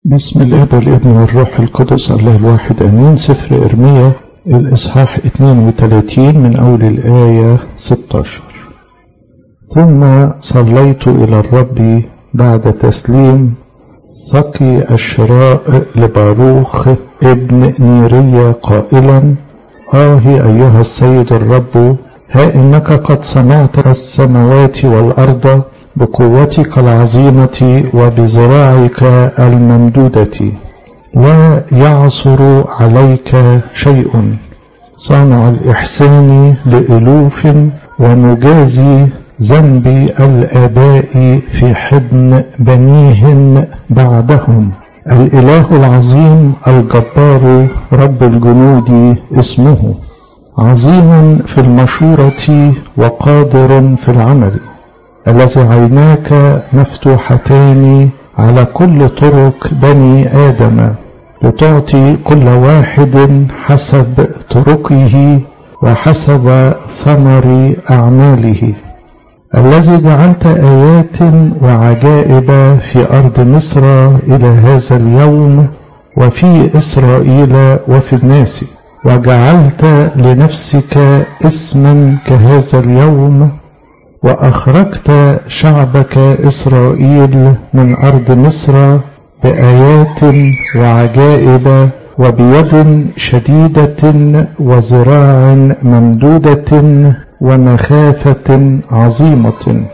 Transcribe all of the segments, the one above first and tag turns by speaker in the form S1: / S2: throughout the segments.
S1: بسم الاب والابن والروح القدس الله الواحد امين سفر ارميا الاصحاح 32 من اول الايه 16 ثم صليت الى الرب بعد تسليم سقي الشراء لباروخ ابن نيريا قائلا آه أيها السيد الرب ها إنك قد صنعت السماوات والأرض بقوتك العظيمة وبذراعك الممدودة لا يعصر عليك شيء صانع الإحسان لألوف ومجازي ذنب الآباء في حضن بنيهم بعدهم الإله العظيم الجبار رب الجنود اسمه عظيم في المشورة وقادر في العمل الذي عيناك مفتوحتان على كل طرق بني آدم لتعطي كل واحد حسب طرقه وحسب ثمر أعماله الذي جعلت آيات وعجائب في أرض مصر إلى هذا اليوم وفي إسرائيل وفي الناس وجعلت لنفسك اسما كهذا اليوم وأخرجت شعبك إسرائيل من أرض مصر بآيات وعجائب وبيد شديدة وذراع ممدودة ومخافة عظيمة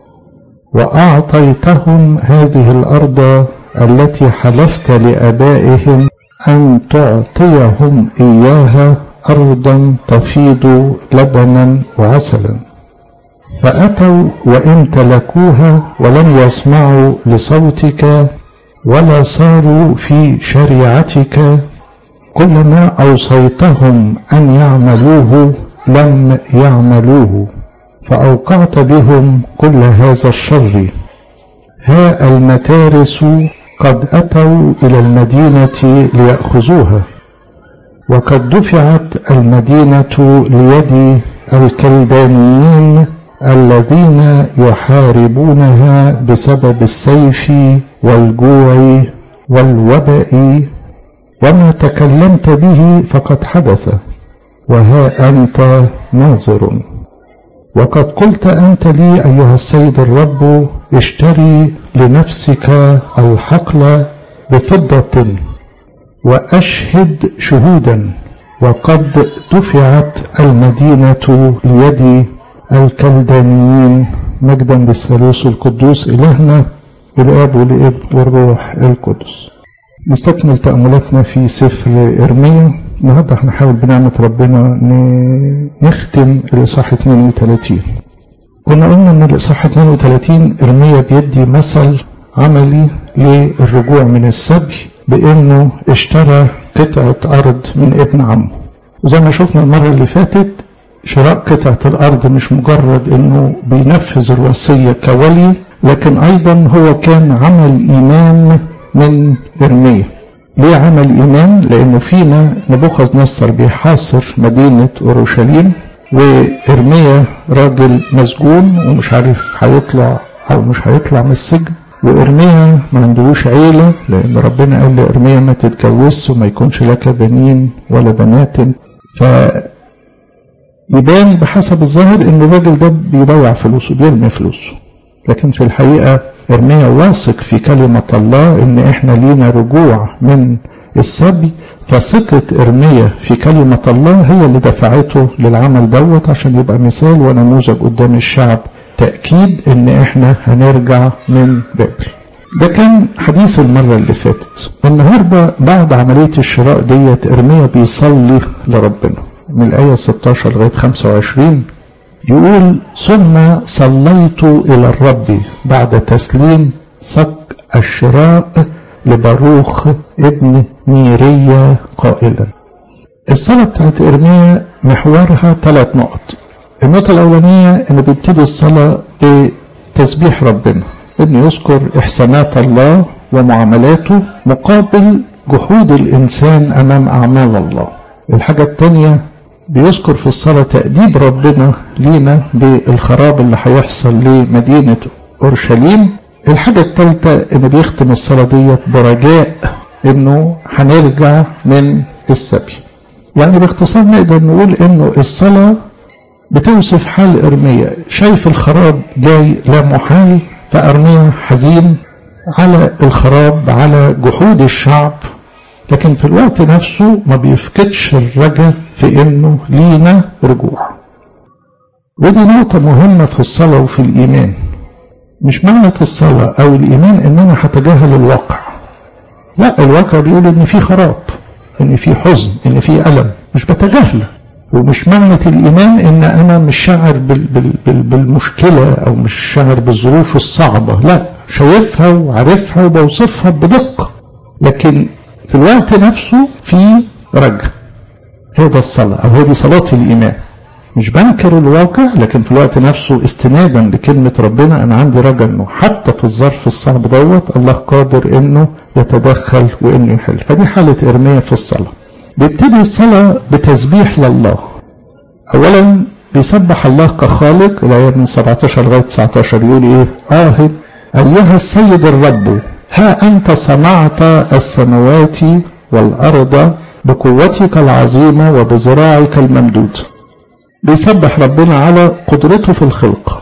S1: وأعطيتهم هذه الأرض التي حلفت لآبائهم أن تعطيهم إياها أرضا تفيض لبنا وعسلا فأتوا وإن تلكوها ولم يسمعوا لصوتك ولا صاروا في شريعتك كل ما أوصيتهم أن يعملوه لم يعملوه فأوقعت بهم كل هذا الشر ها المتارس قد أتوا إلى المدينة ليأخذوها وقد دفعت المدينة ليد الكلدانيين الذين يحاربونها بسبب السيف والجوع والوباء وما تكلمت به فقد حدث وها أنت ناظر وقد قلت أنت لي أيها السيد الرب اشتري لنفسك الحقل بفضة وأشهد شهودا وقد دفعت المدينة ليد الكلدانيين مجدا بالثالوث القدوس إلهنا الآب والابن والروح القدس نستكمل تأملاتنا في سفر إرميا النهارده هنحاول بنعمة ربنا نختم الإصحاح 32 كنا قلنا إن الإصحاح 32 إرميا بيدي مثل عملي للرجوع من السبي بإنه اشترى قطعة أرض من ابن عمه وزي ما شفنا المرة اللي فاتت شراء قطعة الأرض مش مجرد إنه بينفذ الوصية كولي لكن أيضا هو كان عمل إيمان من إرميا ليه عمل إيمان؟ لأنه فينا نبوخذ نصر بيحاصر مدينة أورشليم وإرميا راجل مسجون ومش عارف هيطلع أو مش هيطلع من السجن وإرميا ما عندهوش عيلة لأن ربنا قال لإرميا ما تتجوزش وما يكونش لك بنين ولا بنات ف يبان بحسب الظاهر ان الراجل ده بيضيع فلوسه بيرمي فلوسه لكن في الحقيقة إرميا واثق في كلمة الله إن إحنا لينا رجوع من السبي فثقة إرميا في كلمة الله هي اللي دفعته للعمل دوت عشان يبقى مثال ونموذج قدام الشعب تأكيد إن إحنا هنرجع من بابل ده كان حديث المرة اللي فاتت النهاردة بعد عملية الشراء ديت إرميا بيصلي لربنا من الآية 16 لغاية 25 يقول ثم صليت إلى الرب بعد تسليم صك الشراء لباروخ ابن نيريا قائلا الصلاة بتاعت إرميا محورها ثلاث نقط النقطة الأولانية إنه بيبتدي الصلاة بتسبيح ربنا إنه يذكر إحسانات الله ومعاملاته مقابل جحود الإنسان أمام أعمال الله الحاجة الثانية بيذكر في الصلاة تأديب ربنا لينا بالخراب اللي هيحصل لمدينة أورشليم الحاجة الثالثة إنه بيختم الصلاة ديت برجاء إنه هنرجع من السبي. يعني باختصار نقدر نقول إنه الصلاة بتوصف حال إرميا شايف الخراب جاي لا محال فأرميا حزين على الخراب على جحود الشعب لكن في الوقت نفسه ما بيفقدش الرجاء في انه لينا رجوع ودي نقطة مهمة في الصلاة وفي الإيمان مش معنى الصلاة أو الإيمان إن أنا هتجاهل الواقع لا الواقع بيقول إن في خراب إن في حزن إن في ألم مش بتجاهله ومش معنى الإيمان إن أنا مش شاعر بال بال بال بالمشكلة أو مش شاعر بالظروف الصعبة لا شايفها وعارفها وبوصفها بدقة لكن في الوقت نفسه في رجع هي ده الصلاة أو هي دي صلاة الإيمان مش بنكر الواقع لكن في الوقت نفسه استنادا لكلمة ربنا أنا عندي رجع إنه حتى في الظرف الصعب دوت الله قادر إنه يتدخل وإنه يحل فدي حالة إرمية في الصلاة بيبتدي الصلاة بتسبيح لله أولا بيسبح الله كخالق الآية من 17 لغاية 19 يقول إيه آه أيها السيد الرب ها أنت صنعت السماوات والأرض بقوتك العظيمة وبذراعك الممدود بيسبح ربنا على قدرته في الخلق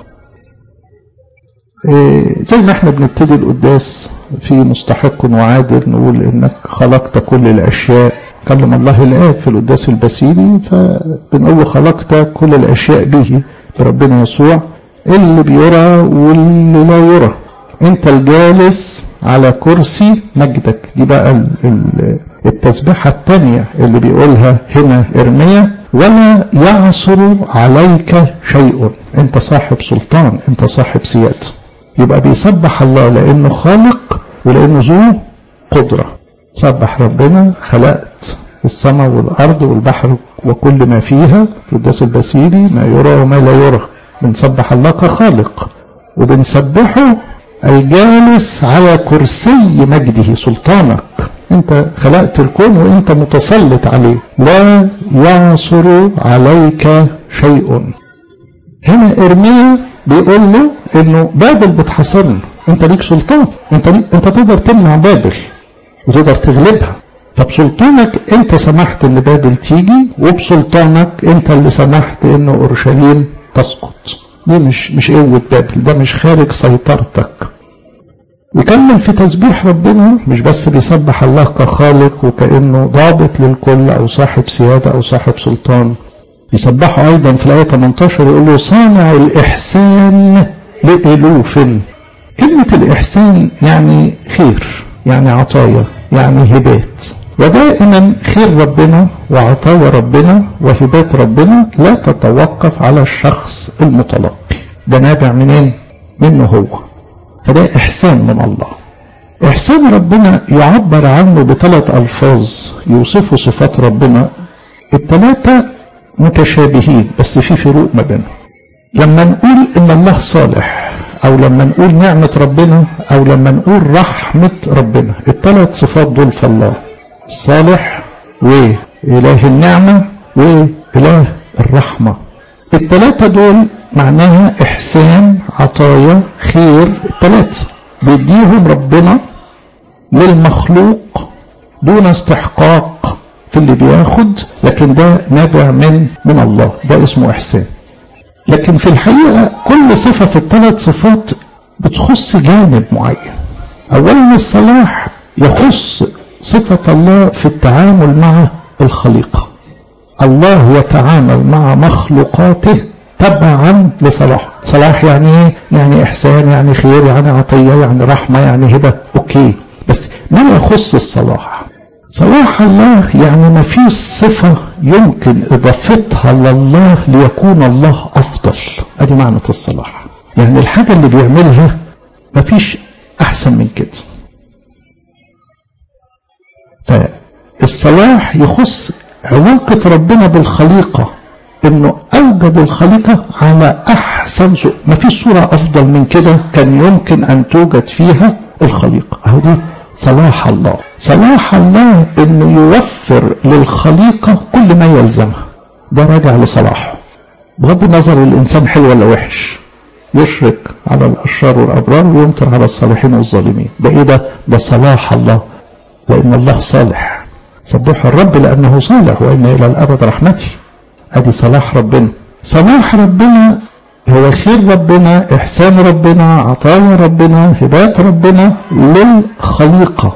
S1: إيه زي ما احنا بنبتدي القداس في مستحق وعادل نقول انك خلقت كل الاشياء كلم الله الآب في القداس البسيلي فبنقول له خلقت كل الاشياء به بربنا يسوع اللي بيرى واللي لا يرى انت الجالس على كرسي مجدك دي بقى التسبيحة الثانية اللي بيقولها هنا ارميا ولا يعصر عليك شيء انت صاحب سلطان انت صاحب سيادة يبقى بيسبح الله لانه خالق ولانه ذو قدرة سبح ربنا خلقت السماء والارض والبحر وكل ما فيها في القداس البسيلي ما يرى وما لا يرى بنسبح الله كخالق وبنسبحه الجالس على كرسي مجده سلطانك انت خلقت الكون وانت متسلط عليه لا يعصر عليك شيء هنا ارميا بيقول له انه بابل بتحاصرنا انت ليك سلطان انت ليك انت تقدر تمنع بابل وتقدر تغلبها فبسلطانك انت سمحت ان بابل تيجي وبسلطانك انت اللي سمحت ان اورشليم تسقط دي مش مش قوه بابل ده مش خارج سيطرتك يكمل في تسبيح ربنا مش بس بيسبح الله كخالق وكأنه ضابط للكل أو صاحب سيادة أو صاحب سلطان يسبحه أيضا في الآية 18 يقول له صانع الإحسان لألوف كلمة الإحسان يعني خير يعني عطايا يعني هبات ودائما خير ربنا وعطايا ربنا وهبات ربنا لا تتوقف على الشخص المتلقي ده نابع منين؟ منه هو فده إحسان من الله إحسان ربنا يعبر عنه بثلاث ألفاظ يوصفوا صفات ربنا الثلاثة متشابهين بس في فروق ما بينهم لما نقول إن الله صالح أو لما نقول نعمة ربنا أو لما نقول رحمة ربنا الثلاث صفات دول في الله الصالح وإله النعمة وإله الرحمة الثلاثة دول معناها إحسان عطايا خير الثلاثة بيديهم ربنا للمخلوق دون استحقاق في اللي بياخد لكن ده نابع من من الله ده اسمه إحسان لكن في الحقيقة كل صفة في الثلاث صفات بتخص جانب معين أولا الصلاح يخص صفة الله في التعامل مع الخليقة الله يتعامل مع مخلوقاته تبعا لصلاح صلاح يعني ايه يعني احسان يعني خير يعني عطيه يعني رحمه يعني هبه اوكي بس ما يخص الصلاح صلاح الله يعني ما فيش صفة يمكن إضافتها لله ليكون الله أفضل أدي معنى الصلاح يعني الحاجة اللي بيعملها ما فيش أحسن من كده فالصلاح يخص علاقة ربنا بالخليقة انه اوجد الخليقة على احسن صورة ما فيش صورة افضل من كده كان يمكن ان توجد فيها الخليقة اهو دي صلاح الله صلاح الله انه يوفر للخليقة كل ما يلزمها ده راجع لصلاحه بغض النظر الانسان حلو ولا وحش يشرق على الأشرار والأبرار ويمطر على الصالحين والظالمين ده إيه ده؟ ده صلاح الله لأن الله صالح سبحوا الرب لأنه صالح وإن إلى الأبد رحمتي أدي صلاح ربنا صلاح ربنا هو خير ربنا إحسان ربنا عطايا ربنا هبات ربنا للخليقة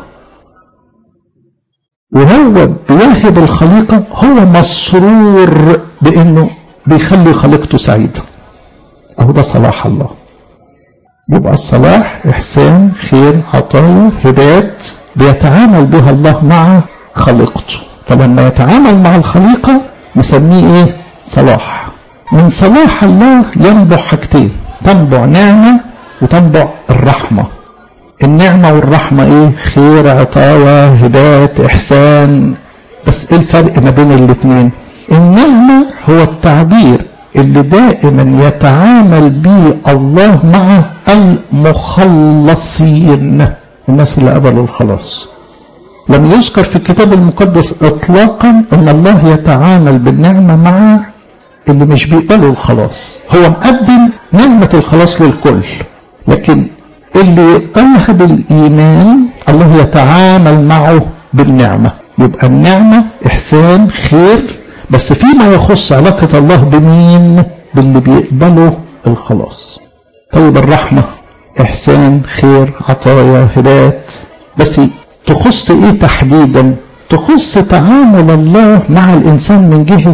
S1: وهو بيهب الخليقة هو مسرور بأنه بيخلي خليقته سعيدة أهو ده صلاح الله يبقى الصلاح إحسان خير عطايا هبات بيتعامل بها الله مع خليقته فلما يتعامل مع الخليقة نسميه إيه صلاح من صلاح الله ينبع حاجتين تنبع نعمة وتنبع الرحمة النعمة والرحمة ايه خير عطايا هبات احسان بس ايه الفرق ما بين الاتنين النعمة هو التعبير اللي دائما يتعامل به الله مع المخلصين الناس اللي قبلوا الخلاص لم يذكر في الكتاب المقدس اطلاقا ان الله يتعامل بالنعمة مع اللي مش بيقبلوا الخلاص هو مقدم نعمة الخلاص للكل لكن اللي يقبلها بالإيمان الله يتعامل معه بالنعمة يبقى النعمة إحسان خير بس فيما يخص علاقة الله بمين باللي بيقبلوا الخلاص طيب الرحمة إحسان خير عطايا هبات بس تخص إيه تحديدا تخص تعامل الله مع الإنسان من جهة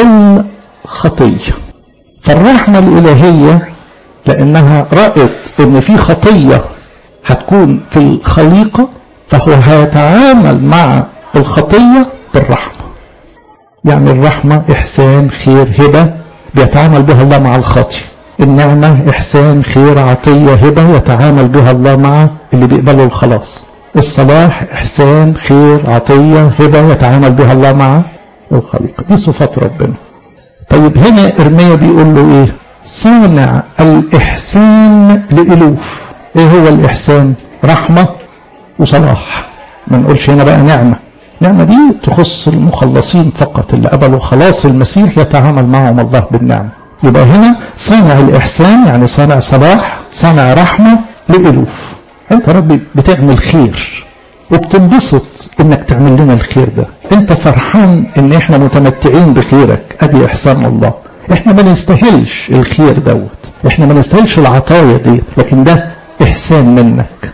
S1: الخطية فالرحمة الإلهية لأنها رأت إن في خطية هتكون في الخليقة فهو هيتعامل مع الخطية بالرحمة يعني الرحمة إحسان خير هبة بيتعامل بها الله مع الخاطئ النعمة إحسان خير عطية هبة يتعامل بها الله مع اللي بيقبلوا الخلاص الصلاح إحسان خير عطية هبة يتعامل بها الله مع الخليقة دي صفات ربنا طيب هنا إرميا بيقول له إيه صانع الإحسان لإلوف إيه هو الإحسان رحمة وصلاح ما نقولش هنا بقى نعمة نعمة دي تخص المخلصين فقط اللي قبلوا خلاص المسيح يتعامل معهم الله بالنعمة يبقى هنا صانع الإحسان يعني صانع صلاح صانع رحمة لإلوف أنت ربي بتعمل خير وبتنبسط انك تعمل لنا الخير ده انت فرحان ان احنا متمتعين بخيرك ادي احسان الله احنا ما نستاهلش الخير دوت احنا ما نستاهلش العطايا دي لكن ده احسان منك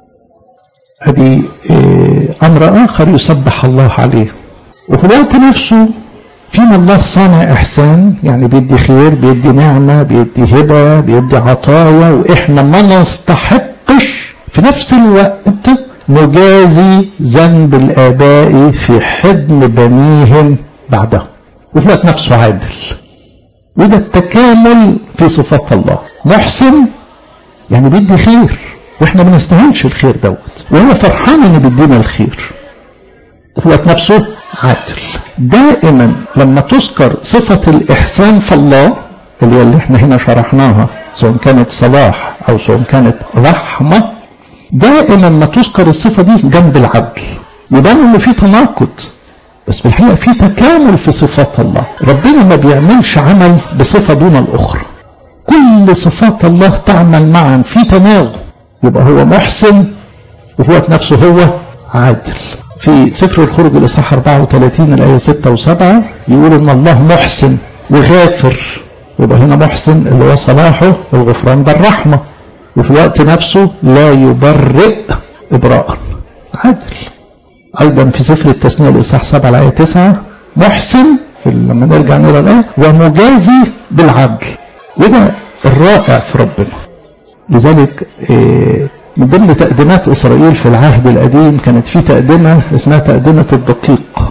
S1: ادي اه امر اخر يسبح الله عليه وفي الوقت نفسه فيما الله صانع احسان يعني بيدي خير بيدي نعمه بيدي هبه بيدي عطايا واحنا ما نستحقش في نفس الوقت نجازي ذنب الاباء في حضن بنيهم بعدهم وفي الوقت نفسه عادل وده التكامل في صفات الله محسن يعني بيدي خير واحنا ما نستاهلش الخير دوت وهو فرحان ان بيدينا الخير وفي الوقت نفسه عادل دائما لما تذكر صفة الإحسان في الله اللي, اللي احنا هنا شرحناها سواء كانت صلاح أو سواء كانت رحمة دائما ما تذكر الصفة دي جنب العدل يبان انه في تناقض بس في الحقيقة في تكامل في صفات الله ربنا ما بيعملش عمل بصفة دون الأخرى كل صفات الله تعمل معا في تناغم يبقى هو محسن وفي وقت نفسه هو عادل في سفر الخروج الإصحاح 34 الآية 6 و7 يقول إن الله محسن وغافر يبقى هنا محسن اللي هو صلاحه الغفران ده الرحمة وفي الوقت نفسه لا يبرئ إبراء عادل أيضا في سفر التثنية الإصحاح 7 الآية 9 محسن في لما نرجع نقرا الآية ومجازي بالعدل وده الرائع في ربنا لذلك من ضمن تقديمات إسرائيل في العهد القديم كانت في تقدمة اسمها تقدمة الدقيق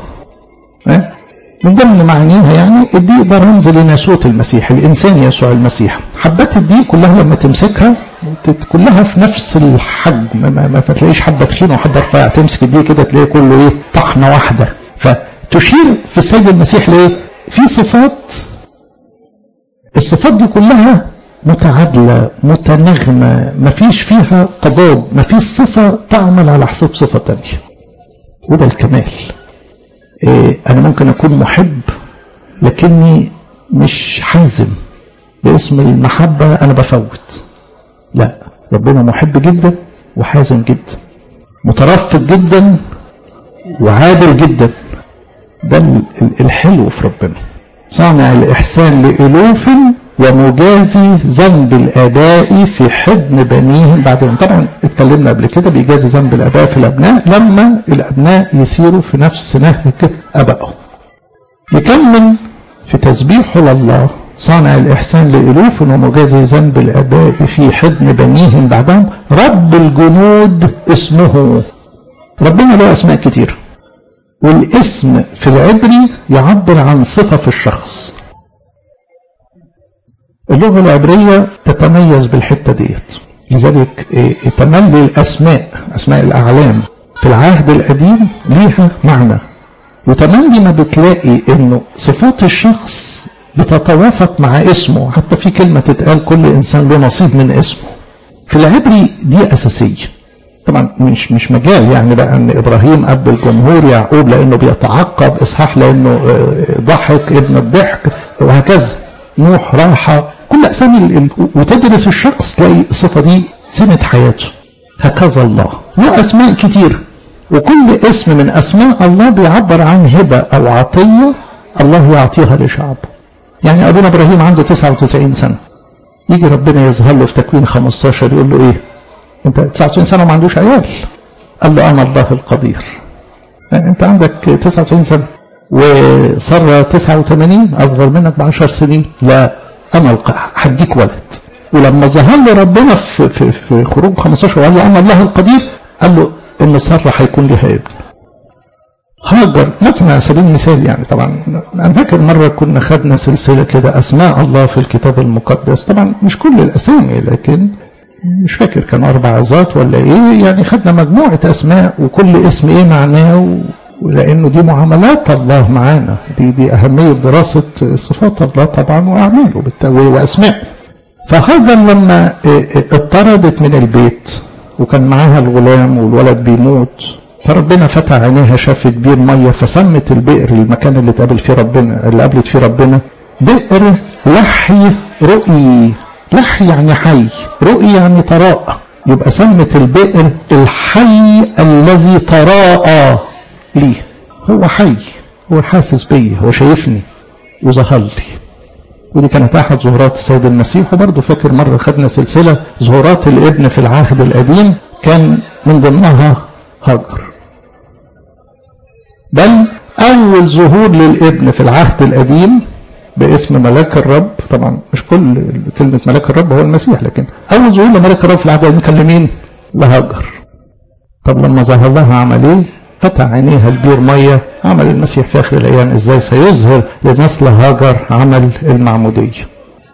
S1: من ضمن معانيها يعني الدقيق ده رمز لناسوت المسيح الإنسان يسوع المسيح حبات الدقيق كلها لما تمسكها كلها في نفس الحجم ما, ما, ما تلاقيش حبة تخينة وحبة رفيعة تمسك دي كده تلاقي كله ايه طحنة واحدة فتشير في السيد المسيح ليه في صفات الصفات دي كلها متعادلة متناغمة ما فيش فيها تضاد ما فيش صفة تعمل على حساب صفة تانية وده الكمال إيه أنا ممكن أكون محب لكني مش حازم باسم المحبة أنا بفوت لا ربنا محب جدا وحازم جدا مترفق جدا وعادل جدا ده الحلو في ربنا صانع الإحسان لألوف ومجازي ذنب الآباء في حضن بنيهم بعدهم طبعا اتكلمنا قبل كده بيجازي ذنب الآباء في الأبناء لما الأبناء يسيروا في نفس نهج آبائهم يكمل في تسبيحه لله صانع الإحسان لألوف ومجازي ذنب الآباء في حضن بنيهم بعدهم رب الجنود اسمه ربنا له أسماء كتير والاسم في العبري يعبر عن صفة في الشخص اللغة العبرية تتميز بالحتة ديت لذلك تملي الأسماء أسماء الأعلام في العهد القديم ليها معنى وتملي ما بتلاقي انه صفات الشخص بتتوافق مع اسمه حتى في كلمة تتقال كل إنسان له نصيب من اسمه في العبري دي أساسية طبعا مش مش مجال يعني بقى ان ابراهيم اب الجمهور يعقوب لانه بيتعقب اسحاق لانه ضحك ابن الضحك وهكذا نوح راحه كل اسامي وتدرس الشخص تلاقي الصفه دي سمه حياته هكذا الله له اسماء كتير وكل اسم من اسماء الله بيعبر عن هبه او عطيه الله يعطيها لشعبه يعني ابونا ابراهيم عنده 99 سنه يجي ربنا يظهر له في تكوين 15 يقول له ايه انت 99 سنه وما عندوش عيال قال له انا الله القدير انت عندك 99 سنه وساره 89 اصغر منك ب 10 سنين لا انا هديك ولد ولما ظهر له ربنا في, في, في خروج 15 وقال له انا الله القدير قال له ان ساره هيكون لها ابن هاجر مثلا على سبيل المثال يعني طبعا انا فاكر مره كنا خدنا سلسله كده اسماء الله في الكتاب المقدس طبعا مش كل الاسامي لكن مش فاكر كانوا اربع عظات ولا ايه يعني خدنا مجموعه اسماء وكل اسم ايه معناه لانه دي معاملات الله معانا دي دي اهميه دراسه صفات الله طبعا واعماله واسمائه فهاجر لما اطردت من البيت وكان معاها الغلام والولد بيموت فربنا فتح عينيها شافت بير ميه فسمت البئر المكان اللي اتقابل فيه ربنا اللي قابلت فيه ربنا بئر لحي رؤي لحي يعني حي رؤي يعني تراءى يبقى سمت البئر الحي الذي تراءى لي هو حي هو حاسس بيا هو شايفني وظهر لي ودي كانت احد ظهورات السيد المسيح وبرضه فاكر مره خدنا سلسله ظهورات الابن في العهد القديم كان من ضمنها هاجر بل اول ظهور للابن في العهد القديم باسم ملاك الرب طبعا مش كل كلمة ملاك الرب هو المسيح لكن أول ظهور لملاك الرب في العهد القديم كان لمين؟ لهاجر طب لما ظهر لها عمل ايه؟ فتح عينيها البير مية عمل المسيح في آخر الأيام إزاي سيظهر لنسل هاجر عمل المعمودية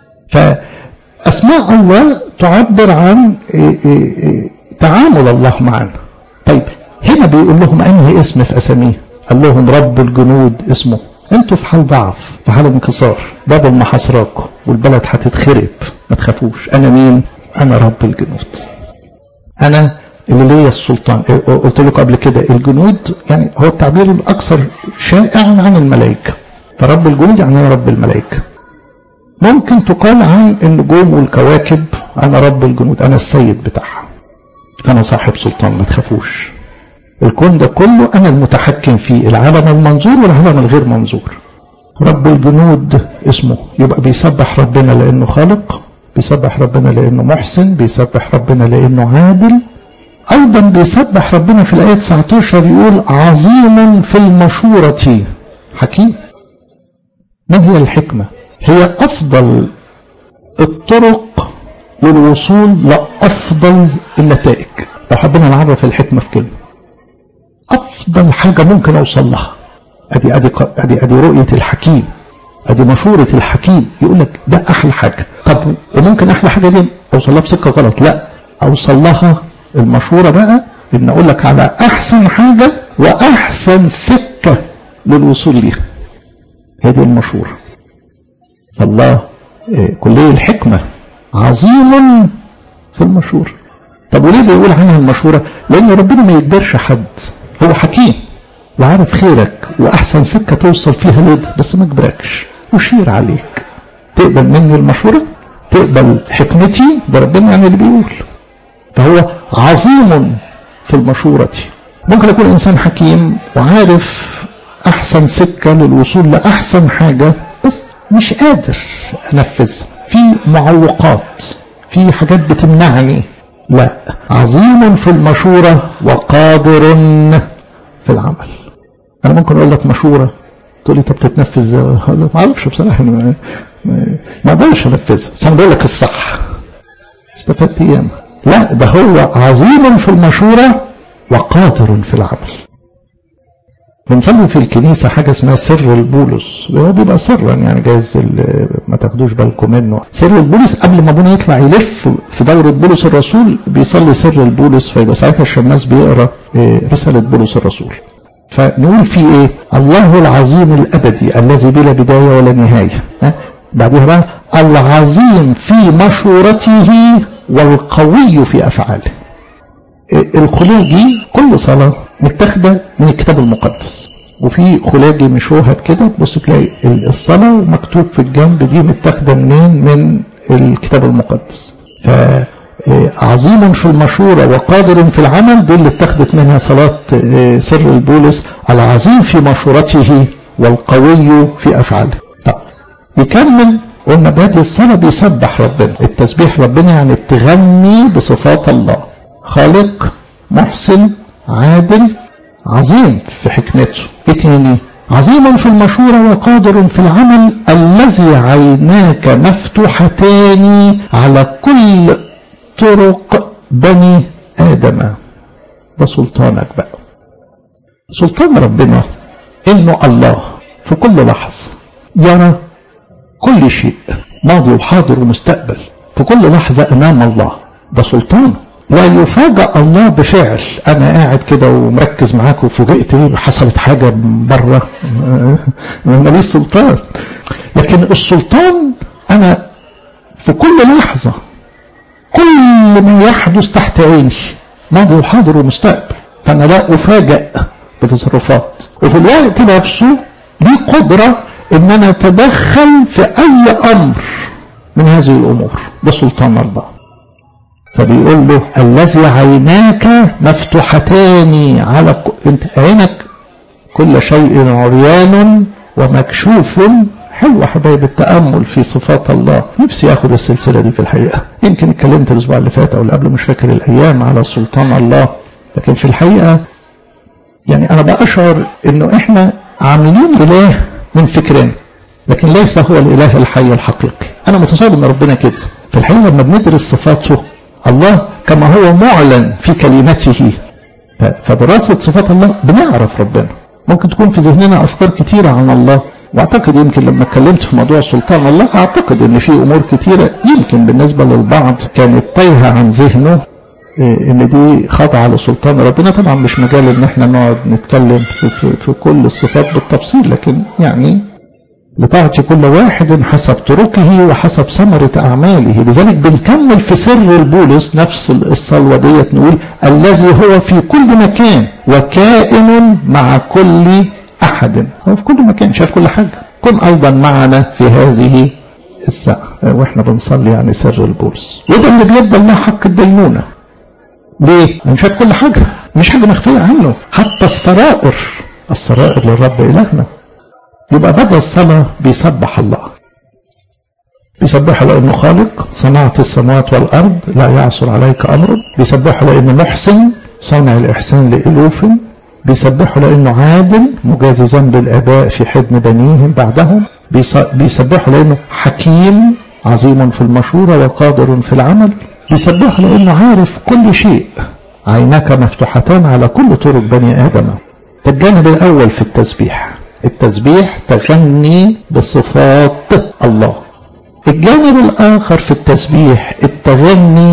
S1: فأسماء الله تعبر عن تعامل الله معنا طيب هنا بيقول لهم أنهي اسم في أساميه قال لهم رب الجنود اسمه انتوا في حال ضعف في حال انكسار باب ما حصراكم والبلد هتتخرب ما تخافوش انا مين انا رب الجنود انا اللي ليا السلطان قلت لكم قبل كده الجنود يعني هو التعبير الاكثر شائعا عن الملائكه فرب الجنود يعني انا رب الملائكه ممكن تقال عن النجوم والكواكب انا رب الجنود انا السيد بتاعها فانا صاحب سلطان ما تخافوش الكون ده كله أنا المتحكم فيه العالم المنظور والعالم الغير منظور رب الجنود اسمه يبقى بيسبح ربنا لأنه خالق بيسبح ربنا لأنه محسن بيسبح ربنا لأنه عادل أيضا بيسبح ربنا في الآية 19 يقول عظيم في المشورة حكيم ما هي الحكمة هي أفضل الطرق للوصول لأفضل النتائج لو حبينا نعرف الحكمة في كلمة افضل حاجه ممكن اوصل لها ادي ادي ادي ادي رؤيه الحكيم ادي مشوره الحكيم يقول لك ده احلى حاجه طب وممكن احلى حاجه دي اوصل لها بسكه غلط لا اوصل لها المشوره بقى ان اقول لك على احسن حاجه واحسن سكه للوصول ليها هي دي المشوره فالله كليه الحكمه عظيم في المشوره طب وليه بيقول عنها المشوره لان ربنا ما يقدرش حد هو حكيم وعارف خيرك واحسن سكه توصل فيها لده بس ما يجبركش وشير عليك تقبل مني المشوره تقبل حكمتي ده ربنا يعني اللي بيقول فهو عظيم في المشورة ممكن يكون إنسان حكيم وعارف أحسن سكة للوصول لأحسن حاجة بس مش قادر أنفذها في معوقات في حاجات بتمنعني لا عظيم في المشورة وقادر في العمل أنا ممكن أقول لك مشورة تقول لي طب تتنفذ ما اعرفش بصراحة ما ما اقدرش انفذها بس أنا بقول لك الصح استفدت إيه لا ده هو عظيم في المشورة وقادر في العمل بنصلي في الكنيسة حاجة اسمها سر البولس هو بيبقى سرا يعني جايز ما تاخدوش بالكم منه سر البولس قبل ما ابونا يطلع يلف في دورة بولس الرسول بيصلي سر البولس فيبقى ساعتها الشماس بيقرا رسالة بولس الرسول فنقول في ايه الله العظيم الابدي الذي بلا بداية ولا نهاية بعدها بقى العظيم في مشورته والقوي في افعاله الخلاجي كل صلاة متاخدة من الكتاب المقدس وفي خلاجي مشوهد كده تبص تلاقي الصلاة مكتوب في الجنب دي متاخدة منين من الكتاب المقدس فعظيم في المشورة وقادر في العمل دي اللي اتخذت منها صلاة سر البولس العظيم في مشورته والقوي في أفعاله طب يكمل قلنا بهذه الصلاة بيسبح ربنا التسبيح ربنا يعني تغني بصفات الله خالق محسن عادل عظيم في حكمته ايه تاني عظيم في المشورة وقادر في العمل الذي عيناك مفتوحتان على كل طرق بني آدم ده سلطانك بقى سلطان ربنا انه الله في كل لحظة يرى كل شيء ماضي وحاضر ومستقبل في كل لحظة امام الله ده سلطانه ويفاجأ الله بفعل أنا قاعد كده ومركز معاك وفوجئت إيه حصلت حاجة بره ماليش سلطان لكن السلطان أنا في كل لحظة كل ما يحدث تحت عيني ماضي وحاضر ومستقبل فأنا لا أفاجأ بتصرفات وفي الوقت نفسه لي قدرة إن أنا أتدخل في أي أمر من هذه الأمور ده سلطان الله فبيقول له الذي عيناك مفتوحتان على ك... انت عينك كل شيء عريان ومكشوف حلو حبايب التأمل في صفات الله نفسي اخد السلسلة دي في الحقيقة يمكن اتكلمت الاسبوع اللي فات او اللي قبل مش فاكر الايام على سلطان الله لكن في الحقيقة يعني انا بأشعر انه احنا عاملين اله من فكرنا لكن ليس هو الاله الحي الحقيقي انا متصور ان ربنا كده في الحقيقة لما بندرس صفاته الله كما هو معلن في كلمته فدراسة صفات الله بنعرف ربنا ممكن تكون في ذهننا أفكار كتيرة عن الله واعتقد يمكن لما اتكلمت في موضوع سلطان الله اعتقد ان في امور كتيرة يمكن بالنسبة للبعض كانت تايهة عن ذهنه ان دي خاضعة لسلطان ربنا طبعا مش مجال ان احنا نقعد نتكلم في, في, في كل الصفات بالتفصيل لكن يعني لتعطي كل واحد حسب طرقه وحسب ثمرة أعماله لذلك بنكمل في سر البولس نفس الصلوة ديت نقول الذي هو في كل مكان وكائن مع كل أحد هو في كل مكان شايف كل حاجة كن أيضا معنا في هذه الساعة وإحنا بنصلي يعني سر البولس وده اللي بيدى الله حق الدينونة ليه؟ لأن شايف كل حاجة مش حاجة مخفية عنه حتى السرائر السرائر للرب إلهنا يبقى بدأ الصلاة بيسبح الله بيسبح لأنه خالق صنعت السماوات والأرض لا يعصر عليك أمر بيسبح لأنه محسن صانع الإحسان لألوف بيسبح لأنه عادل مجازي ذنب الآباء في حضن بنيهم بعدهم بيسبح لأنه حكيم عظيم في المشورة وقادر في العمل بيسبح لأنه عارف كل شيء عيناك مفتوحتان على كل طرق بني آدم الجانب الأول في التسبيح التسبيح تغني بصفات الله الجانب الآخر في التسبيح التغني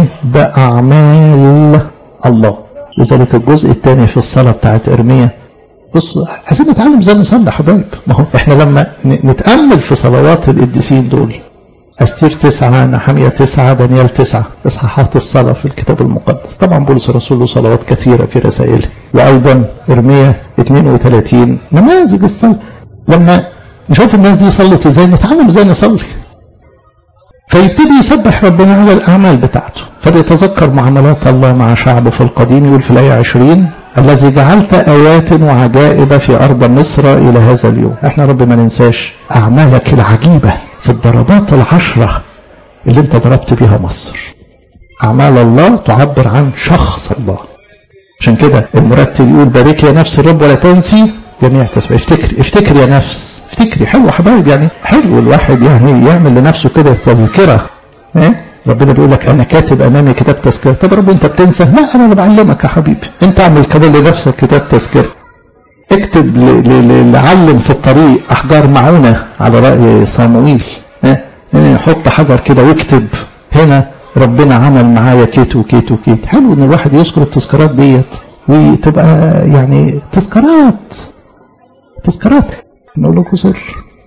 S1: بأعمال الله لذلك الجزء الثاني في الصلاة بتاعت إرميا بص عايزين نتعلم ازاي نصلي حبايب ما هو احنا لما نتأمل في صلوات القديسين دول أستير تسعة نحمية تسعة دانيال تسعة إصحاحات الصلاة في الكتاب المقدس طبعا بولس الرسول له صلوات كثيرة في رسائله وأيضا إرميا 32 نماذج الصلاة لما نشوف الناس دي صلت ازاي نتعلم ازاي نصلي فيبتدي يسبح ربنا على الأعمال بتاعته فبيتذكر معاملات الله مع شعبه في القديم يقول في الآية 20 الذي جعلت آيات وعجائب في أرض مصر إلى هذا اليوم احنا رب ما ننساش أعمالك العجيبة في الضربات العشرة اللي انت ضربت بيها مصر أعمال الله تعبر عن شخص الله عشان كده المرتب يقول بارك يا نفس الرب ولا تنسي جميع تسبيح افتكري افتكري يا نفس افتكري حلو حبايب يعني حلو الواحد يعني يعمل لنفسه كده تذكره ايه ربنا بيقول لك انا كاتب امامي كتاب تذكره طب رب انت بتنسى لا انا اللي بعلمك يا حبيبي انت اعمل كده لنفسك كتاب تذكره اكتب لعلم في الطريق احجار معونه على راي صامويل ها يعني نحط حجر كده واكتب هنا ربنا عمل معايا كيت وكيت وكيت حلو ان الواحد يذكر التذكارات ديت وتبقى يعني تذكارات تذكارات نقول لكم سر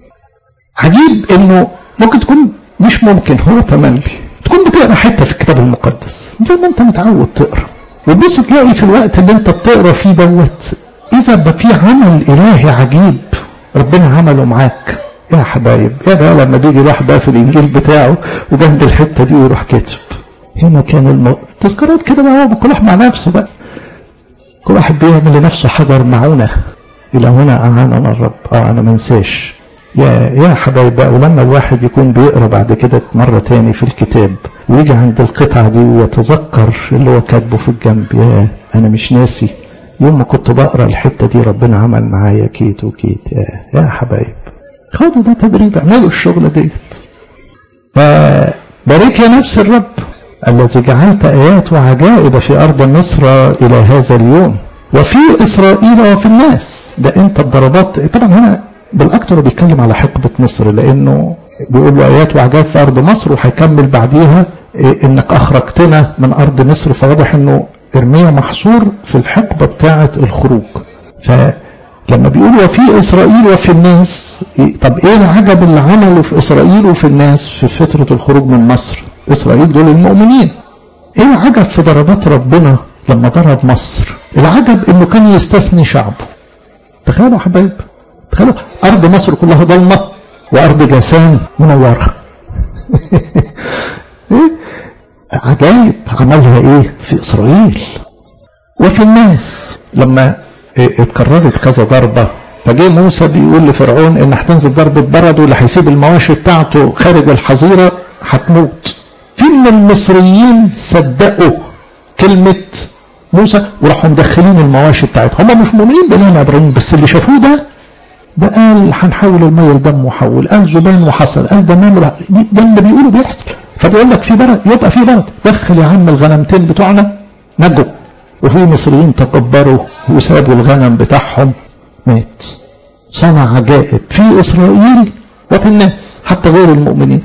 S1: عجيب انه ممكن تكون مش ممكن هو تملي تكون بتقرا حته في الكتاب المقدس زي ما انت متعود تقرا وتبص تلاقي في الوقت اللي انت بتقرا فيه دوت اذا بقى في عمل الهي عجيب ربنا عمله معاك يا حبايب يا بقى لما بيجي الواحد بقى في الانجيل بتاعه وجنب الحته دي ويروح كاتب هنا كان المو... تذكارات كده بقى هو كل واحد مع نفسه بقى كل واحد بيعمل لنفسه حجر معونه الى هنا اعاننا الرب اه انا ما انساش يا يا حبايب بقى ولما الواحد يكون بيقرا بعد كده مره تاني في الكتاب ويجي عند القطعه دي ويتذكر اللي هو كاتبه في الجنب يا انا مش ناسي يوم ما كنت بقرا الحته دي ربنا عمل معايا كيت وكيت يا يا حبايب خدوا ده تدريب اعملوا الشغل ديت فبارك يا نفس الرب الذي جعلت ايات وعجائب في ارض مصر الى هذا اليوم وفي اسرائيل وفي الناس ده انت الضربات طبعا هنا بالاكثر بيتكلم على حقبه مصر لانه بيقول له ايات وعجائب في ارض مصر وهيكمل بعديها إيه انك اخرجتنا من ارض مصر فواضح انه ارميا محصور في الحقبه بتاعه الخروج فلما بيقول وفي اسرائيل وفي الناس طب ايه العجب اللي عمله في اسرائيل وفي الناس في فتره الخروج من مصر اسرائيل دول المؤمنين ايه العجب في ضربات ربنا لما ضرب مصر العجب انه كان يستثني شعبه تخيلوا يا حبايب تخيلوا ارض مصر كلها ضلمه وارض جاسان منوره إيه؟ عجائب عملها ايه في اسرائيل وفي الناس لما اتكررت كذا ضربه فجه موسى بيقول لفرعون ان هتنزل ضربه برد واللي هيسيب المواشي بتاعته خارج الحظيره هتموت في من المصريين صدقوا كلمه موسى وراحوا مدخلين المواشي بتاعتهم هم مش مؤمنين باله العبرانيين بس اللي شافوه ده ده قال هنحول الميه لدم وحول قال ذبان وحصل قال ده نمر ده اللي بيقولوا بيحصل فبيقول لك في برد يبقى في برد دخل يا عم الغنمتين بتوعنا نجوا وفي مصريين تكبروا وسابوا الغنم بتاعهم مات صنع عجائب في اسرائيل وفي الناس حتى غير المؤمنين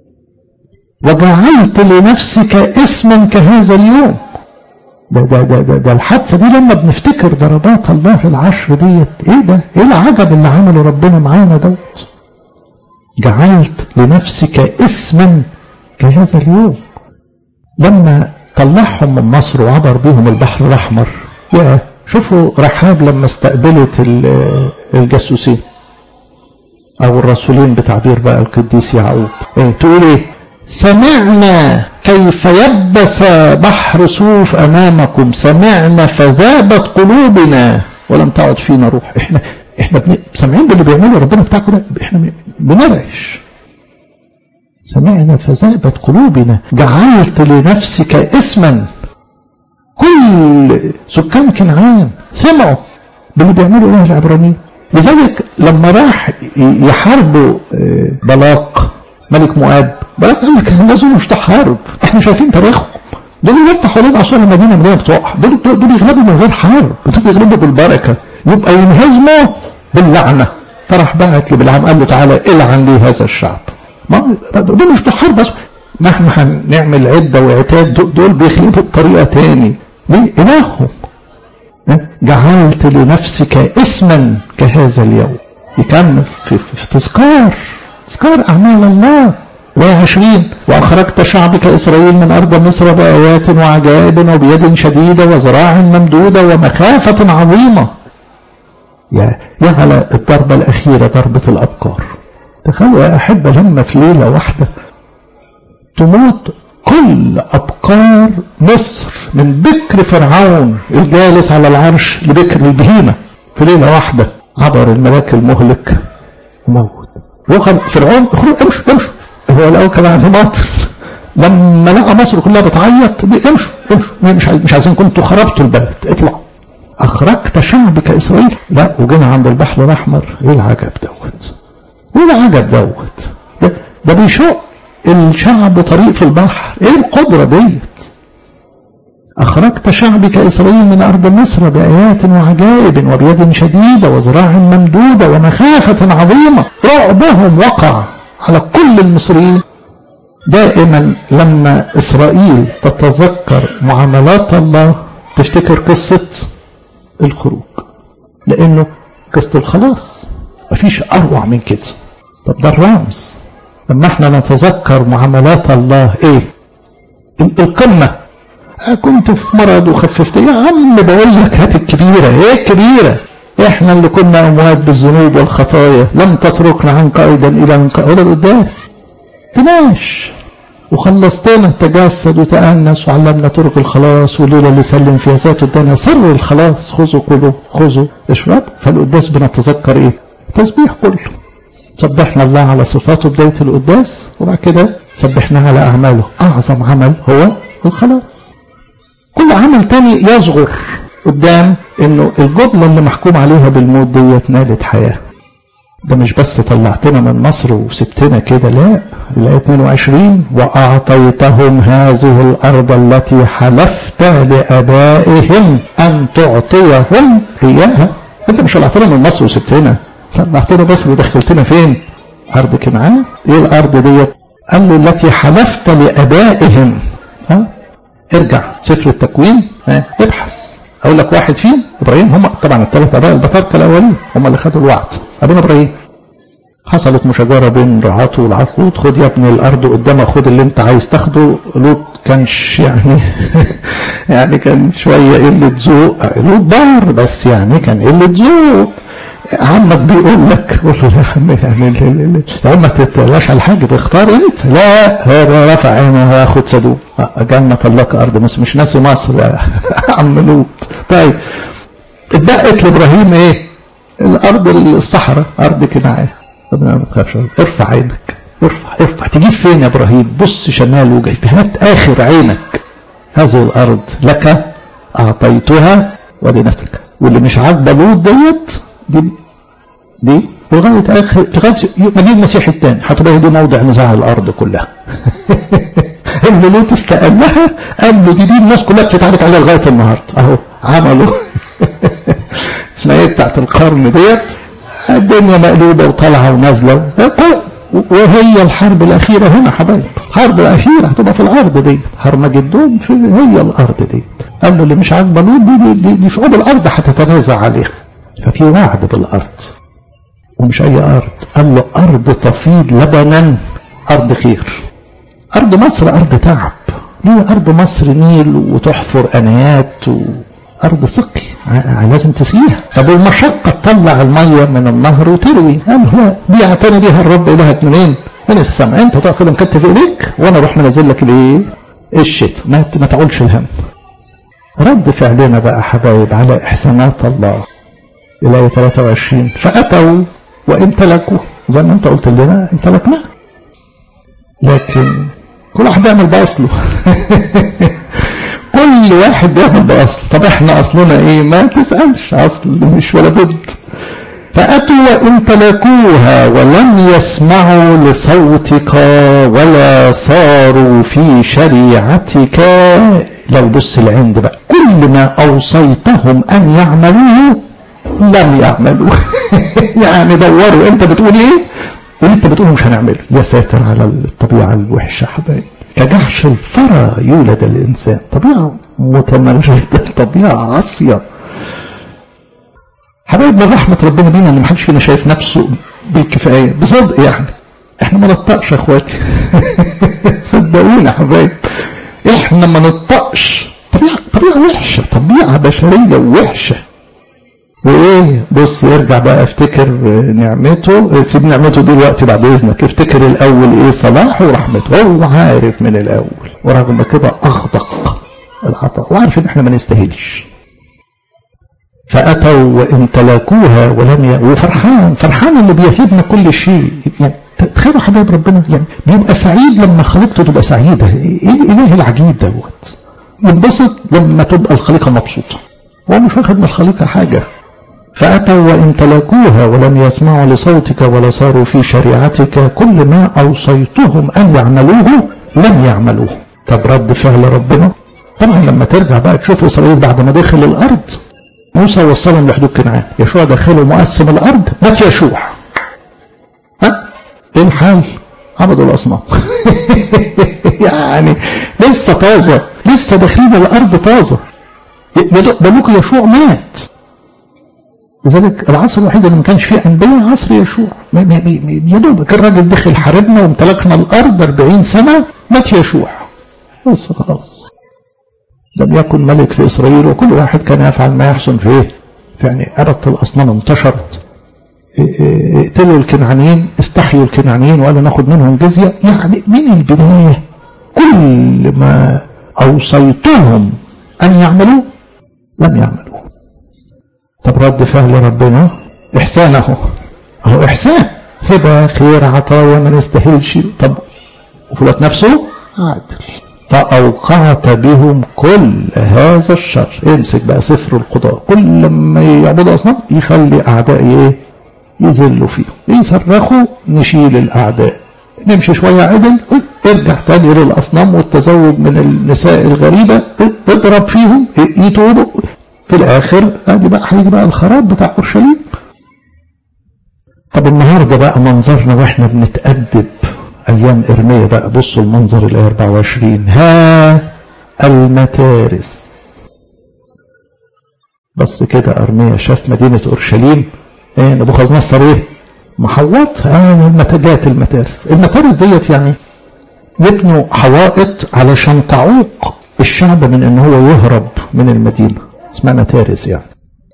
S1: وجعلت لنفسك اسما كهذا اليوم ده ده ده ده, ده الحادثه دي لما بنفتكر ضربات الله العشر ديت ايه ده؟ ايه العجب اللي عمله ربنا معانا دوت؟ جعلت لنفسك اسما كهذا اليوم لما طلعهم من مصر وعبر بيهم البحر الاحمر يا شوفوا رحاب لما استقبلت الجاسوسين او الرسولين بتعبير بقى القديس يعقوب ايه تقول ايه سمعنا كيف يبس بحر صوف امامكم سمعنا فذابت قلوبنا ولم تعد فينا روح احنا احنا بن... سامعين باللي بيعمله ربنا بتاعكم ده احنا بنرعش سمعنا فذابت قلوبنا جعلت لنفسك اسما كل سكان كنعان سمعوا باللي بيعملوا اله العبرانيين لذلك لما راح يحاربوا بلاق ملك مؤاب بلاق قال لك لازم مش تحارب احنا شايفين تاريخهم دول يلفوا حوالين اسوار المدينه مدينه بتقع دول دول يغلبوا من غير حرب دول يغلبوا بالبركه يبقى ينهزموا باللعنه فراح بعت لبلعام قال له تعالى العن لي هذا الشعب ما دول مش تحارب بس مهما هنعمل عده وعتاد دول بيخلبوا بطريقه تاني ليه الههم جعلت لنفسك اسما كهذا اليوم يكمل في, في تذكار تذكار اعمال الله وهي عشرين وأخرجت شعبك إسرائيل من أرض مصر بآيات وعجائب وبيد شديدة وزراع ممدودة ومخافة عظيمة يا يا على الضربة الأخيرة ضربة الأبكار تخيلوا يا أحبة لما في ليلة واحدة تموت كل أبقار مصر من بكر فرعون الجالس على العرش لبكر البهيمة في ليلة واحدة عبر الملاك المهلك وموت وخل فرعون اخرج امشوا امشوا هو لقوا كمان عنده باطل لما لقى مصر كلها بتعيط امشوا امشوا مش مش عايزين كنتوا خربتوا البلد اطلعوا اخرجت شعبك اسرائيل لا وجينا عند البحر الاحمر ايه العجب دوت ايه العجب دوت ده, ده بيشق الشعب طريق في البحر ايه القدرة ديت أخرجت شعبك إسرائيل من أرض مصر بآيات وعجائب وبيد شديدة وزراع ممدودة ومخافة عظيمة رعبهم وقع على كل المصريين دائما لما إسرائيل تتذكر معاملات الله تفتكر قصة الخروج لأنه قصة الخلاص مفيش أروع من كده طب ده الرمز لما احنا نتذكر معاملات الله ايه القمة كنت في مرض وخففت يا عم بقول لك هات الكبيرة ايه الكبيرة احنا اللي كنا اموات بالذنوب والخطايا لم تتركنا عنك ايضا الى انقاذ ولا القداس تناش وخلصتنا تجسد وتأنس وعلمنا طرق الخلاص والليلة اللي سلم فيها ذاته ادانا سر الخلاص خذوا كلوا خذوا اشرب فالقداس بنتذكر ايه تسبيح كله سبحنا الله على صفاته بداية القداس وبعد كده سبحناه على أعماله أعظم عمل هو الخلاص كل عمل تاني يصغر قدام انه الجملة اللي محكوم عليها بالموت ديت نالت حياة ده مش بس طلعتنا من مصر وسبتنا كده لا الآية 22 وأعطيتهم هذه الأرض التي حلفت لآبائهم أن تعطيهم إياها أنت مش طلعتنا من مصر وسبتنا طلعتنا بس ودخلتنا فين أرض كنعان إيه الأرض ديت قال له التي حلفت لآبائهم ها ارجع سفر التكوين ها ابحث اقول لك واحد فيهم ابراهيم هم طبعا الثلاث اباء البطاركه الاولين هم اللي خدوا الوعد ابن ابراهيم حصلت مشاجره بين رعاته والعقود خد يا ابني الارض قدامك خد اللي انت عايز تاخده لوط كانش يعني يعني كان شويه قله ذوق لوط بار بس يعني كان قله ذوق عمك بيقول لك قول له يا عم يعني لو ما تتلاش على الحاج بيختار انت لا هو رفع عينه هياخد صدوق جنة الله ارض مصر مش ناسي مصر يا عم لوط طيب اتبقت لابراهيم ايه الارض الصحراء ارض كنعان ربنا ما تخافش ارفع عينك ارفع ارفع تجيب فين يا ابراهيم بص شمال وجاي هات اخر عينك هذه الارض لك اعطيتها ولنسلك واللي مش عاجبه لوط ديت دي دي لغايه اخر لغايه مجيء المسيح الثاني هتبقى دي موضع نزاع الارض كلها اللي لوط استقلها قال له دي دي الناس كلها بتتعارك عليها لغايه النهارده اهو عملوا اسمها ايه بتاعت القرن ديت الدنيا مقلوبه وطالعه ونازله وهي الحرب الاخيره هنا حبايب الحرب الاخيره هتبقى في الارض دي هرمجدون في هي الارض دي قال له اللي مش عاجبه لوط دي, دي, دي, دي شعوب الارض هتتنازع عليها ففي وعد بالارض ومش اي ارض قال له ارض تفيض لبنا ارض خير ارض مصر ارض تعب ليه ارض مصر نيل وتحفر انيات وارض سقي لازم تسقيها طب والمشقه تطلع الميه من النهر وتروي قال هو دي اعتني بيها الرب الهك منين من السماء انت تقعد كده مكتف ايديك وانا اروح منزل لك الايه الشتاء ما ما تعولش الهم رد فعلنا بقى حبايب على احسانات الله الآية 23 فأتوا وامتلكوا زي ما انت قلت لنا امتلكنا لكن كل واحد بيعمل بأصله كل واحد بيعمل بأصله طب احنا أصلنا ايه ما تسألش أصل مش ولا بد فأتوا وامتلكوها ولم يسمعوا لصوتك ولا صاروا في شريعتك لو بص العند بقى كل ما أوصيتهم أن يعملوه لم يعملوا يعني دوروا انت بتقول ايه واللي انت بتقوله مش هنعمله يا ساتر على الطبيعة الوحشة حبايبي كجحش الفرى يولد الإنسان طبيعة متمردة طبيعة عصية حبايب من رحمة ربنا بينا ان محدش فينا شايف نفسه بالكفاية بصدق يعني احنا ما نطقش يا اخواتي صدقونا حبايب احنا ما نطقش طبيعة طبيعة وحشة طبيعة بشرية وحشة وايه بص يرجع بقى افتكر نعمته سيب نعمته دلوقتي بعد اذنك افتكر الاول ايه صلاحه ورحمته هو عارف من الاول ورغم كده اغدق العطاء وعارف ان احنا ما نستاهلش فاتوا وامتلكوها ولم ي... وفرحان فرحان اللي بيهبنا كل شيء يعني تخيلوا حبايب ربنا يعني بيبقى سعيد لما خليقته تبقى سعيده ايه الاله العجيب دوت ينبسط لما تبقى الخليقه مبسوطه هو مش واخد من الخليقه حاجه فأتوا وامتلكوها ولم يسمعوا لصوتك ولا صاروا في شريعتك كل ما أوصيتهم أن يعملوه لم يعملوه طب رد فعل ربنا طبعا لما ترجع بقى تشوف إسرائيل بعد ما دخل الأرض موسى وصلهم لحدود كنعان يشوع دخله مقسم الأرض مات يشوع ها ايه الحال عبدوا الأصنام يعني لسه طازة لسه داخلين الأرض طازة بلوك يشوع مات لذلك العصر الوحيد اللي ما كانش فيه انبياء عصر يشوع يا دوبك الراجل دخل حاربنا وامتلكنا الارض 40 سنه مات يشوع بس خلاص لم يكن ملك في اسرائيل وكل واحد كان يفعل ما يحسن في ايه؟ يعني عبدة الاصنام انتشرت اقتلوا الكنعانيين استحيوا الكنعانيين وقالوا ناخد منهم جزيه يعني من البدايه كل ما اوصيتهم ان يعملوه لم يعملوه طب رد فعل ربنا إحسانه أهو إحسان هبة خير عطايا ما نستاهلش طب وفي الوقت نفسه عادل فأوقعت بهم كل هذا الشر امسك بقى سفر القضاء كل ما يعبدوا أصنام يخلي أعداء إيه يذلوا فيهم يصرخوا نشيل الأعداء نمشي شوية عدل ارجع تاني للأصنام والتزوج من النساء الغريبة اضرب فيهم يتوبوا في الاخر ادي بقى هيجي بقى الخراب بتاع اورشليم طب النهارده بقى منظرنا واحنا بنتأدب ايام ارميا بقى بصوا المنظر الايه 24 ها المتارس بس كده ارميا شاف مدينه اورشليم ايه نبوخذ نصر ايه محوط اه المتاجات المتارس المتارس ديت يعني يبنوا حوائط علشان تعوق الشعب من ان هو يهرب من المدينه اسمها متارس يعني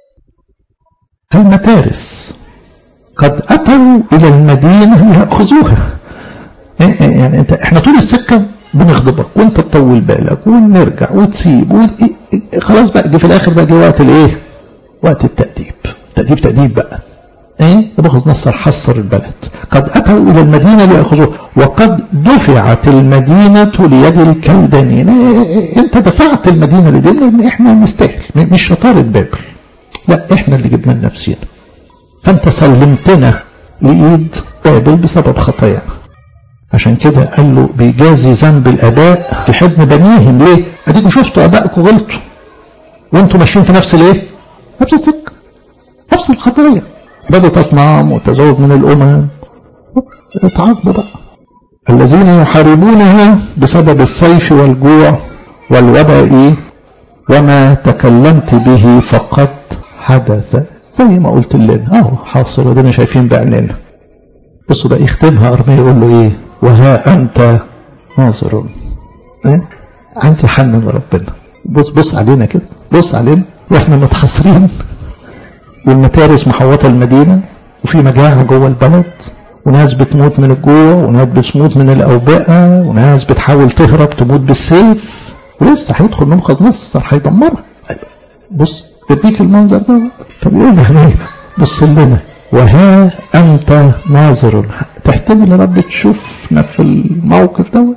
S1: المتارس قد أتوا إلى المدينة ليأخذوها يعني انت احنا طول السكة بنغضبك وانت تطول بالك ونرجع وتسيب و... خلاص بقى جه في الاخر بقى جه وقت الايه؟ وقت التأديب تأديب تأديب بقى ايه نبوخذ نصر حصر البلد قد اتوا الى المدينه لياخذوها وقد دفعت المدينه ليد الكلدانيين إيه انت دفعت المدينه لدينا لان احنا نستاهل مش شطاره بابل لا احنا اللي جبنا لنفسنا فانت سلمتنا لايد بابل بسبب خطايانا عشان كده قال له بيجازي ذنب الاباء في حضن بنيهم ليه؟ اديكوا شفتوا ابائكم غلطوا وانتوا ماشيين في نفس الايه؟ نفس السكه نفس الخطايا عبادة أصنام والتزوج من الأمم اتعاقبوا بقى الذين يحاربونها بسبب السيف والجوع والوباء وما تكلمت به فقد حدث زي ما قلت لنا اهو حاصل ودينا شايفين بعيننا بصوا بقى يختمها ارميا يقول له ايه وها انت ناظر ايه عايز يحنن ربنا بص بص علينا كده بص علينا واحنا متحصرين والمتارس محوطة المدينة وفي مجاعة جوه البلد وناس بتموت من الجوع وناس بتموت من الأوبئة وناس بتحاول تهرب تموت بالسيف ولسه هيدخل نبخذ نصر هيدمرها بص بديك المنظر ده فبيقول يعني بص لنا وها أنت ناظر تحتمل يا رب تشوفنا في الموقف دوت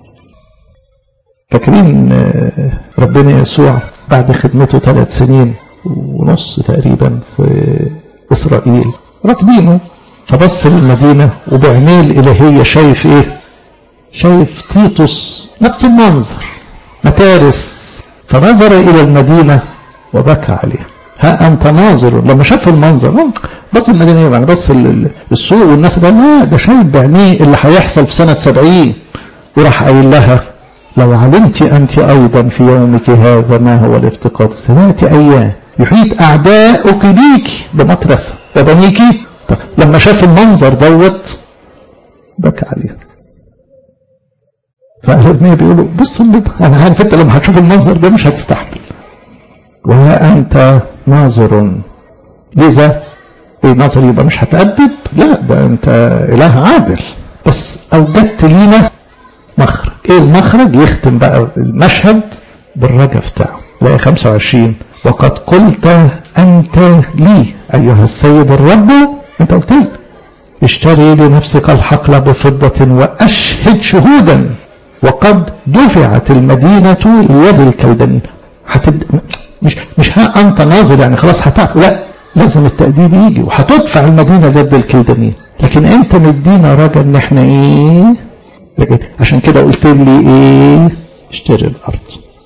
S1: فاكرين ربنا يسوع بعد خدمته ثلاث سنين ونص تقريبا في إسرائيل راكبينه فبص للمدينة وبعينيه الإلهية شايف إيه؟ شايف تيتوس نفس المنظر متارس فنظر إلى المدينة وبكى عليها ها أنت ناظر لما شاف المنظر بص المدينة يعني بص السوق والناس قال لا ده شايف بعينيه اللي هيحصل في سنة سبعين وراح قايل لها لو علمت أنت أيضا في يومك هذا ما هو الافتقاد ستأتي أيام يحيط أعداؤك بيك بمطرسة وبنيكي طب لما شاف المنظر دوت بكى عليه فأهل بيقولوا بص أنا عارف أنت لما هتشوف المنظر ده مش هتستحمل وها أنت ناظر لذا نظري يبقى مش هتأدب لا ده انت اله عادل بس اوجدت لينا مخرج ايه المخرج يختم بقى المشهد بالرجا بتاعه لا 25 وقد قلت انت لي ايها السيد الرب انت قلت لي اشتري لنفسك الحقل بفضة واشهد شهودا وقد دفعت المدينة ليد الكلدانين هتبدأ مش مش ها انت ناظر يعني خلاص هتعرف لا لازم التأديب يجي وهتدفع المدينة ليد الكلدانين لكن انت مدينا رجا ان احنا ايه لكن عشان كده قلت لي ايه اشتري الارض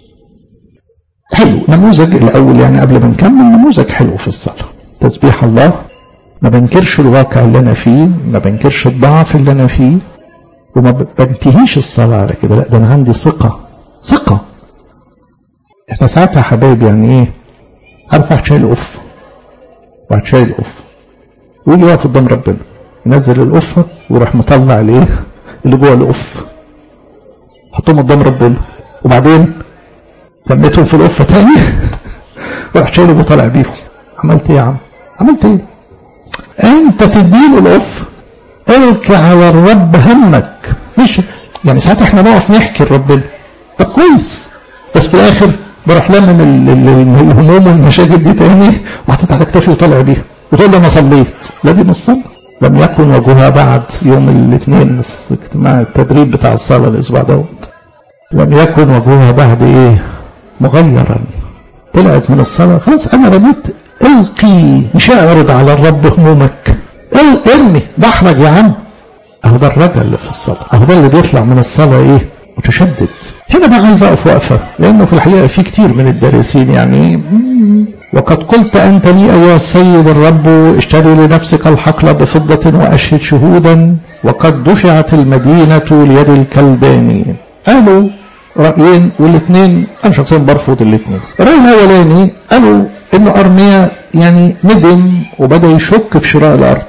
S1: حلو نموذج الاول يعني قبل ما نكمل نموذج حلو في الصلاه تسبيح الله ما بنكرش الواقع اللي انا فيه ما بنكرش الضعف اللي انا فيه وما بنتهيش الصلاه على كده لا ده انا عندي ثقه ثقه احنا ساعتها يا حبايبي يعني ايه عارف واحد شايل قف واحد شايل قف ويجي يقف قدام ربنا ينزل القفه ويروح مطلع الايه اللي جوه القف حطهم قدام ربنا وبعدين لميتهم في القفه تاني ورحت شايله وطالع بيهم عملت ايه يا عم عملت ايه انت تديله القف القي على الرب همك مش يعني ساعات احنا نقف نحكي لربنا طب كويس بس في الاخر بروح لمم الهموم والمشاكل دي تاني وحطيت على كتافي وطالع بيها وتقول لي انا صليت لا دي مش صلاه لم يكن وجهها بعد يوم الاثنين اجتماع التدريب بتاع الصلاه الاسبوع دوت لم يكن وجهها بعد ايه مغيرا طلعت من الصلاه خلاص انا رميت القي مش اعرض على الرب همومك ارمي بحرج يا عم اهو ده الرجل اللي في الصلاه اهو ده اللي بيطلع من الصلاه ايه متشدد هنا بقى عايز اقف وقفه لانه في الحقيقه في كتير من الدارسين يعني وقد قلت أنت لي أيها السيد الرب اشتري لنفسك الحقل بفضة وأشهد شهودا وقد دفعت المدينة ليد الكلدانيين قالوا رأيين والاثنين أنا شخصيا برفض الاثنين الرأي الأولاني قالوا إنه أرميا يعني ندم وبدأ يشك في شراء الأرض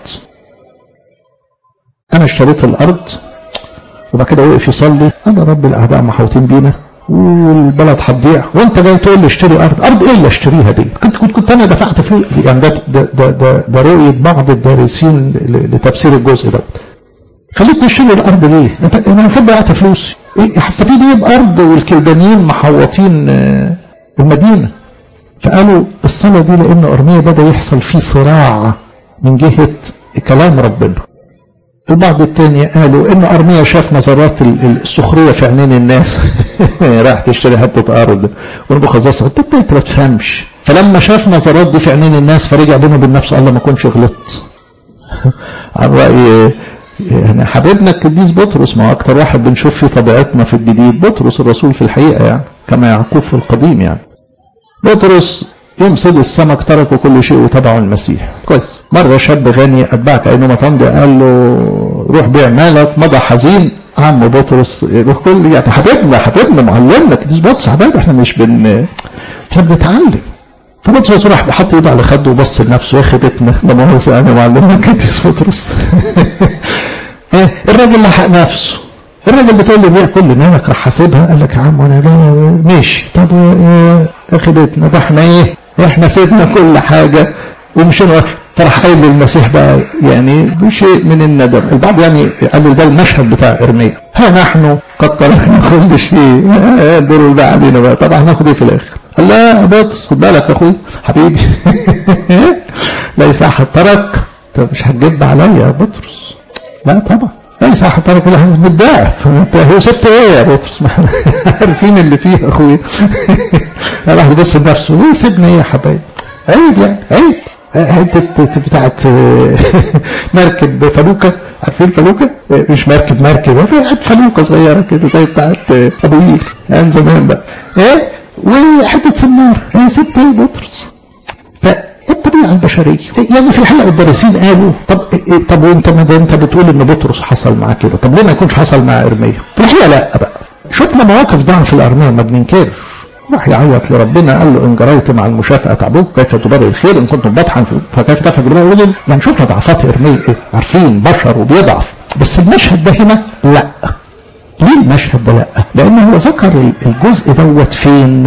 S1: أنا اشتريت الأرض وبعد كده وقف يصلي أنا رب الأعداء محوطين بينا والبلد هتضيع وانت جاي تقول لي اشتري ارض ارض ايه اللي اشتريها دي كنت كنت, كنت انا دفعت فلوس يعني ده ده ده, ده, ده رؤيه بعض الدارسين لتفسير الجزء ده خليك تشتري الارض ليه انت انا المفروض ضيعت فلوسي ايه هستفيد ايه بارض والكلدانيين محوطين المدينه فقالوا الصلاه دي لان ارميه بدا يحصل فيه صراع من جهه كلام ربنا البعض الثاني قالوا ان ارميا شاف نظرات السخريه في عينين الناس راح تشتري حته ارض ونبوخذ نصر انت ابتديت ما تفهمش فلما شاف نظرات دي في عينين الناس فرجع بينه وبين نفسه قال ما كنتش غلطت عن راي يعني حبيبنا القديس بطرس ما هو اكتر واحد بنشوف في طبيعتنا في الجديد بطرس الرسول في الحقيقه يعني كما يعقوب في القديم يعني بطرس يوم صيد السمك تركوا كل شيء وتبعوا المسيح كويس مرة شاب غني أتبعك أينما تمضي قال له روح بيع مالك مضى حزين عم بطرس روح كل يعني حبيبنا حبيبنا معلمنا كديس بطرس حبايب احنا مش بن احنا بنتعلم فبطرس راح حط ايده على خده وبص لنفسه يا خيبتنا ده مؤاخذة انا معلمنا كديس بطرس الراجل لحق نفسه الراجل بتقول لي بيع كل مالك راح حاسبها قال لك يا عم وانا لا ماشي طب يا خيبتنا ده احنا ايه احنا سيبنا كل حاجة ومشينا فراح قايل للمسيح بقى يعني بشيء من الندم البعض يعني قال ده المشهد بتاع ارميا ها نحن قد تركنا كل شيء دور بقى علينا بقى طبعا هناخد ايه في الاخر قال لا يا بطرس خد بالك يا اخوي حبيبي ليس احد ترك انت مش هتجب عليا يا بطرس لا طبعا ليس احد ترك الا متضاعف انت هو سبت ايه يا بطرس ما عارفين اللي فيه يا اخويا الواحد يبص لنفسه ايه سيبنا ايه يا حبايبي عيب يعني عيب حته بتاعت مركب فلوكه عارفين فلوكه مش مركب مركب في فلوكه صغيره كده زي بتاعت ابو قير ايام زمان بقى ايه وحته سنار ايه سبت ايه بطرس الطبيعه البشريه يعني في الحقيقه الدارسين قالوا طب إيه طب وانت ما انت بتقول ان بطرس حصل معاه كده طب ليه ما يكونش حصل مع ارميا في الحقيقه لا بقى شفنا مواقف ضعف الارميه ما بننكرش راح يعيط لربنا قال له ان جريت مع المشافئه تعبوك كيف تبرر الخير ان كنتم بطحا فكيف تفعل جبال الرجل يعني شفنا ضعفات ارميا إيه؟ عارفين بشر وبيضعف بس المشهد ده هنا لا ليه المشهد ده لا لان هو ذكر الجزء دوت فين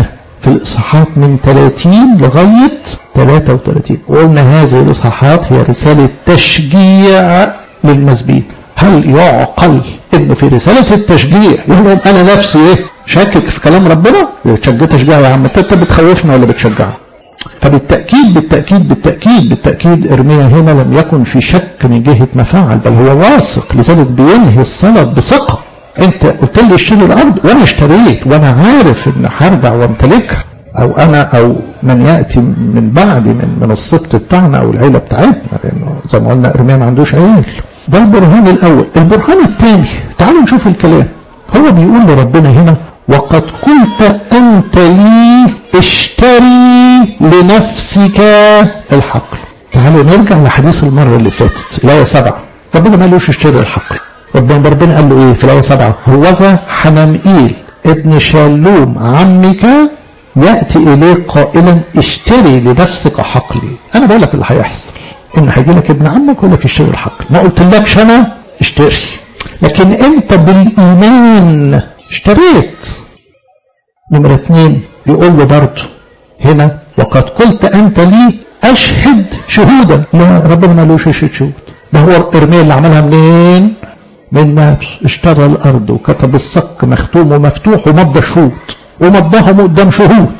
S1: في الإصحاحات من 30 لغاية 33 وقلنا هذه الإصحاحات هي رسالة تشجيع للمسبين هل يعقل انه في رسالة التشجيع يقول لهم انا نفسي ايه شاكك في كلام ربنا تشجع تشجيع يا عم انت بتخوفنا ولا بتشجعنا فبالتأكيد بالتأكيد بالتأكيد بالتأكيد إرميا هنا لم يكن في شك من جهة ما فعل بل هو واثق لذلك بينهي الصلاة بثقة أنت قلت لي اشتري الأرض وأنا اشتريت وأنا عارف إن هرجع وامتلكها أو أنا أو من يأتي من بعدي من من السبط بتاعنا أو العيلة بتاعتنا لأنه زي ما قلنا إرميا ما عندوش عيال ده البرهان الأول البرهان الثاني تعالوا نشوف الكلام هو بيقول لربنا هنا وقد قلت أنت لي اشتري لنفسك الحقل تعالوا نرجع لحديث المرة اللي فاتت الآية سبعة ربنا ما قالوش اشتري الحقل ربنا ربنا قال له ايه في الآية سبعة هوذا حنمئيل ابن شالوم عمك يأتي إليه قائلا اشتري لنفسك حقلي أنا بقول لك اللي هيحصل إن هيجي لك ابن عمك يقول لك اشتري الحقل ما قلتلكش أنا اشتري لكن أنت بالإيمان اشتريت نمرة اتنين يقول له برضه هنا وقد قلت أنت لي أشهد شهودا لا ربنا ما لوش يشهد شهود ده هو إرميا اللي عملها منين من نفسه اشترى الأرض وكتب الصك مختوم ومفتوح ومضى شهود ومضاهم قدام شهود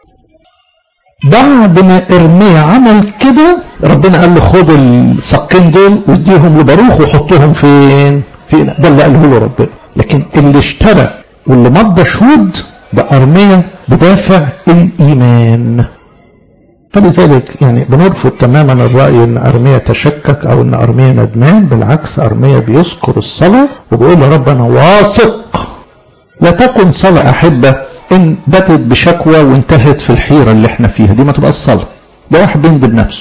S1: بعد ما إرميا عمل كده ربنا قال له خد الصكين دول واديهم لباروخ وحطهم فين فين ده اللي قاله له ربنا لكن اللي اشترى واللي مضى شهود ده أرميا بدافع الإيمان فلذلك يعني بنرفض تماما الرأي ان أرميا تشكك او ان أرميا ندمان بالعكس أرميا بيذكر الصلاة وبيقول يا رب أنا واثق لا تكن صلاة أحبة إن بدت بشكوى وانتهت في الحيرة اللي احنا فيها دي ما تبقى الصلاة ده واحد بيندب نفسه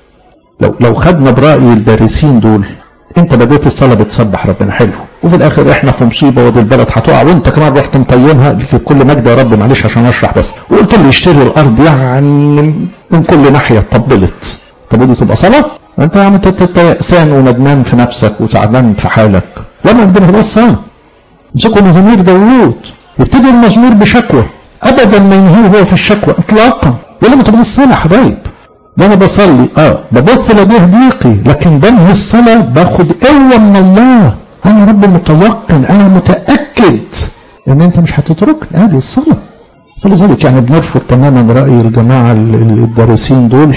S1: لو لو خدنا برأي الدارسين دول انت بديت الصلاه بتسبح ربنا حلو وفي الاخر احنا في مصيبه ودي البلد هتقع وانت كمان رحت مطينها لك كل مجد يا رب معلش عشان اشرح بس وقلت لي اشتري الارض يعني من كل ناحيه طبلت طب ودي تبقى صلاه؟ انت يا عم انت يأسان وندمان في نفسك وتعبان في حالك لما ربنا هو الصلاه امسكوا مزامير داوود يبتدي المزمور بشكوى ابدا ما ينهيه هو في الشكوى اطلاقا ولا ما تبقى الصلاه حبايب ده انا بصلي اه ببث لديه ضيقي لكن بنهي الصلاة باخد قوة من الله انا رب متوقن انا متأكد ان انت مش هتتركني ادي الصلاة فلذلك يعني بنرفض تماما رأي الجماعة الدارسين دول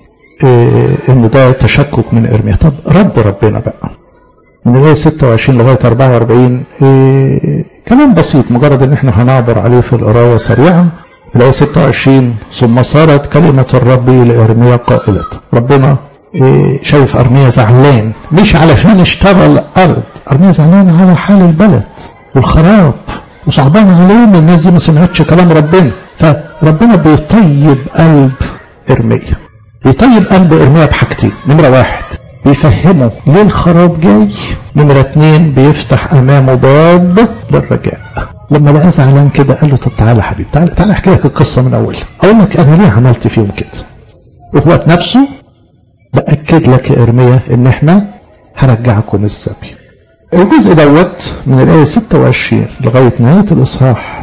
S1: إيه ان ده تشكك من ارميا طب رد ربنا بقى من الآية 26 لغاية 44 إيه كلام بسيط مجرد ان احنا هنعبر عليه في القراية سريعا الآية 26 ثم صارت كلمة الرب لإرميا قائلة ربنا إيه شايف أرميا زعلان مش علشان اشترى الأرض أرميا زعلان على حال البلد والخراب وصعبان عليهم الناس دي ما سمعتش كلام ربنا فربنا بيطيب قلب إرميا بيطيب قلب إرميا بحاجتين نمرة واحد بيفهمه ليه الخراب جاي نمرة اتنين بيفتح أمامه باب للرجاء لما لقى زعلان كده قال له طب تعالى حبيبي تعالى تعالى احكي لك القصه من اولها اقول لك انا ليه عملت فيهم كده وفي وقت نفسه باكد لك يا ارميا ان احنا هرجعكم السبي الجزء دوت من الايه 26 لغايه نهايه الاصحاح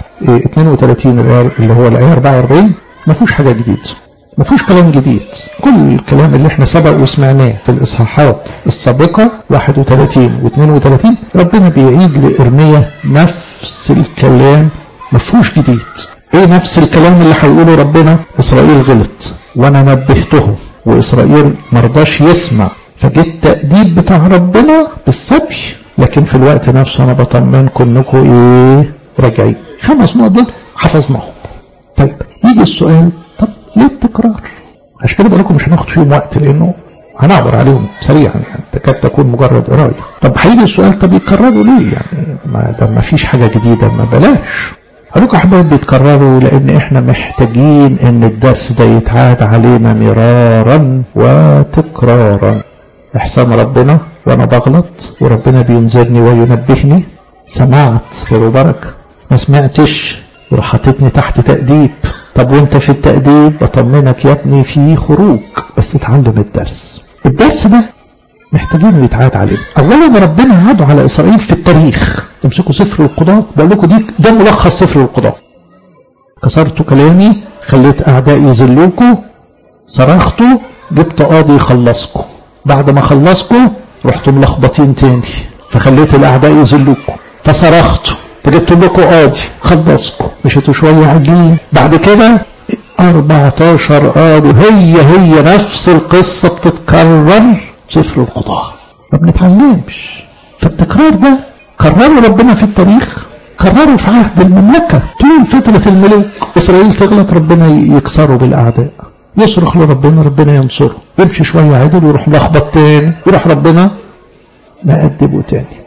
S1: 32 اللي هو الايه 44 ما فيهوش حاجه جديده ما فيهوش كلام جديد كل الكلام اللي احنا سبق وسمعناه في الاصحاحات السابقه 31 و 32 ربنا بيعيد لارميا نفس الكلام ما فيهوش جديد ايه نفس الكلام اللي هيقوله ربنا اسرائيل غلط وانا نبهته واسرائيل مرضاش يسمع فجه التأديب بتاع ربنا بالسبي لكن في الوقت نفسه انا بطمنكم انكم ايه راجعين خمس نقط دول حفظناهم طيب يجي السؤال طب ليه التكرار عشان كده بقول لكم مش هناخد فيهم وقت لانه هنعبر عليهم سريعا يعني تكاد تكون مجرد قرايه طب هيجي السؤال طب يكرروا ليه يعني ما ده ما فيش حاجه جديده ما بلاش اقول لكم احباب بيتكرروا لان احنا محتاجين ان الدرس ده يتعاد علينا مرارا وتكرارا احسان ربنا وانا بغلط وربنا بينذرني وينبهني سمعت خير وبركه ما سمعتش يروح حاططني تحت تأديب طب وانت في التأديب بطمنك يا ابني في خروج بس اتعلم الدرس الدرس ده محتاجين يتعاد عليه اولا ربنا عادوا على اسرائيل في التاريخ تمسكوا سفر القضاء بقول لكم دي ده ملخص سفر القضاء كسرت كلامي خليت اعدائي يذلوكوا صرختوا جبت قاضي يخلصكوا بعد ما خلصكوا رحتوا ملخبطين تاني فخليت الاعداء يذلوكوا فصرختوا فجبت لكم قاضي خلصكوا مشيتوا شويه عاجلين بعد كده 14 قاضي هي هي نفس القصه بتتكرر سفر القضاه ما بنتعلمش فالتكرار ده كرروا ربنا في التاريخ كرروا في عهد المملكة طول فترة الملوك إسرائيل تغلط ربنا يكسروا بالأعداء يصرخ لربنا ربنا ينصره يمشي شوية عدل ويروح ملخبط تاني يروح ربنا مأدبه تاني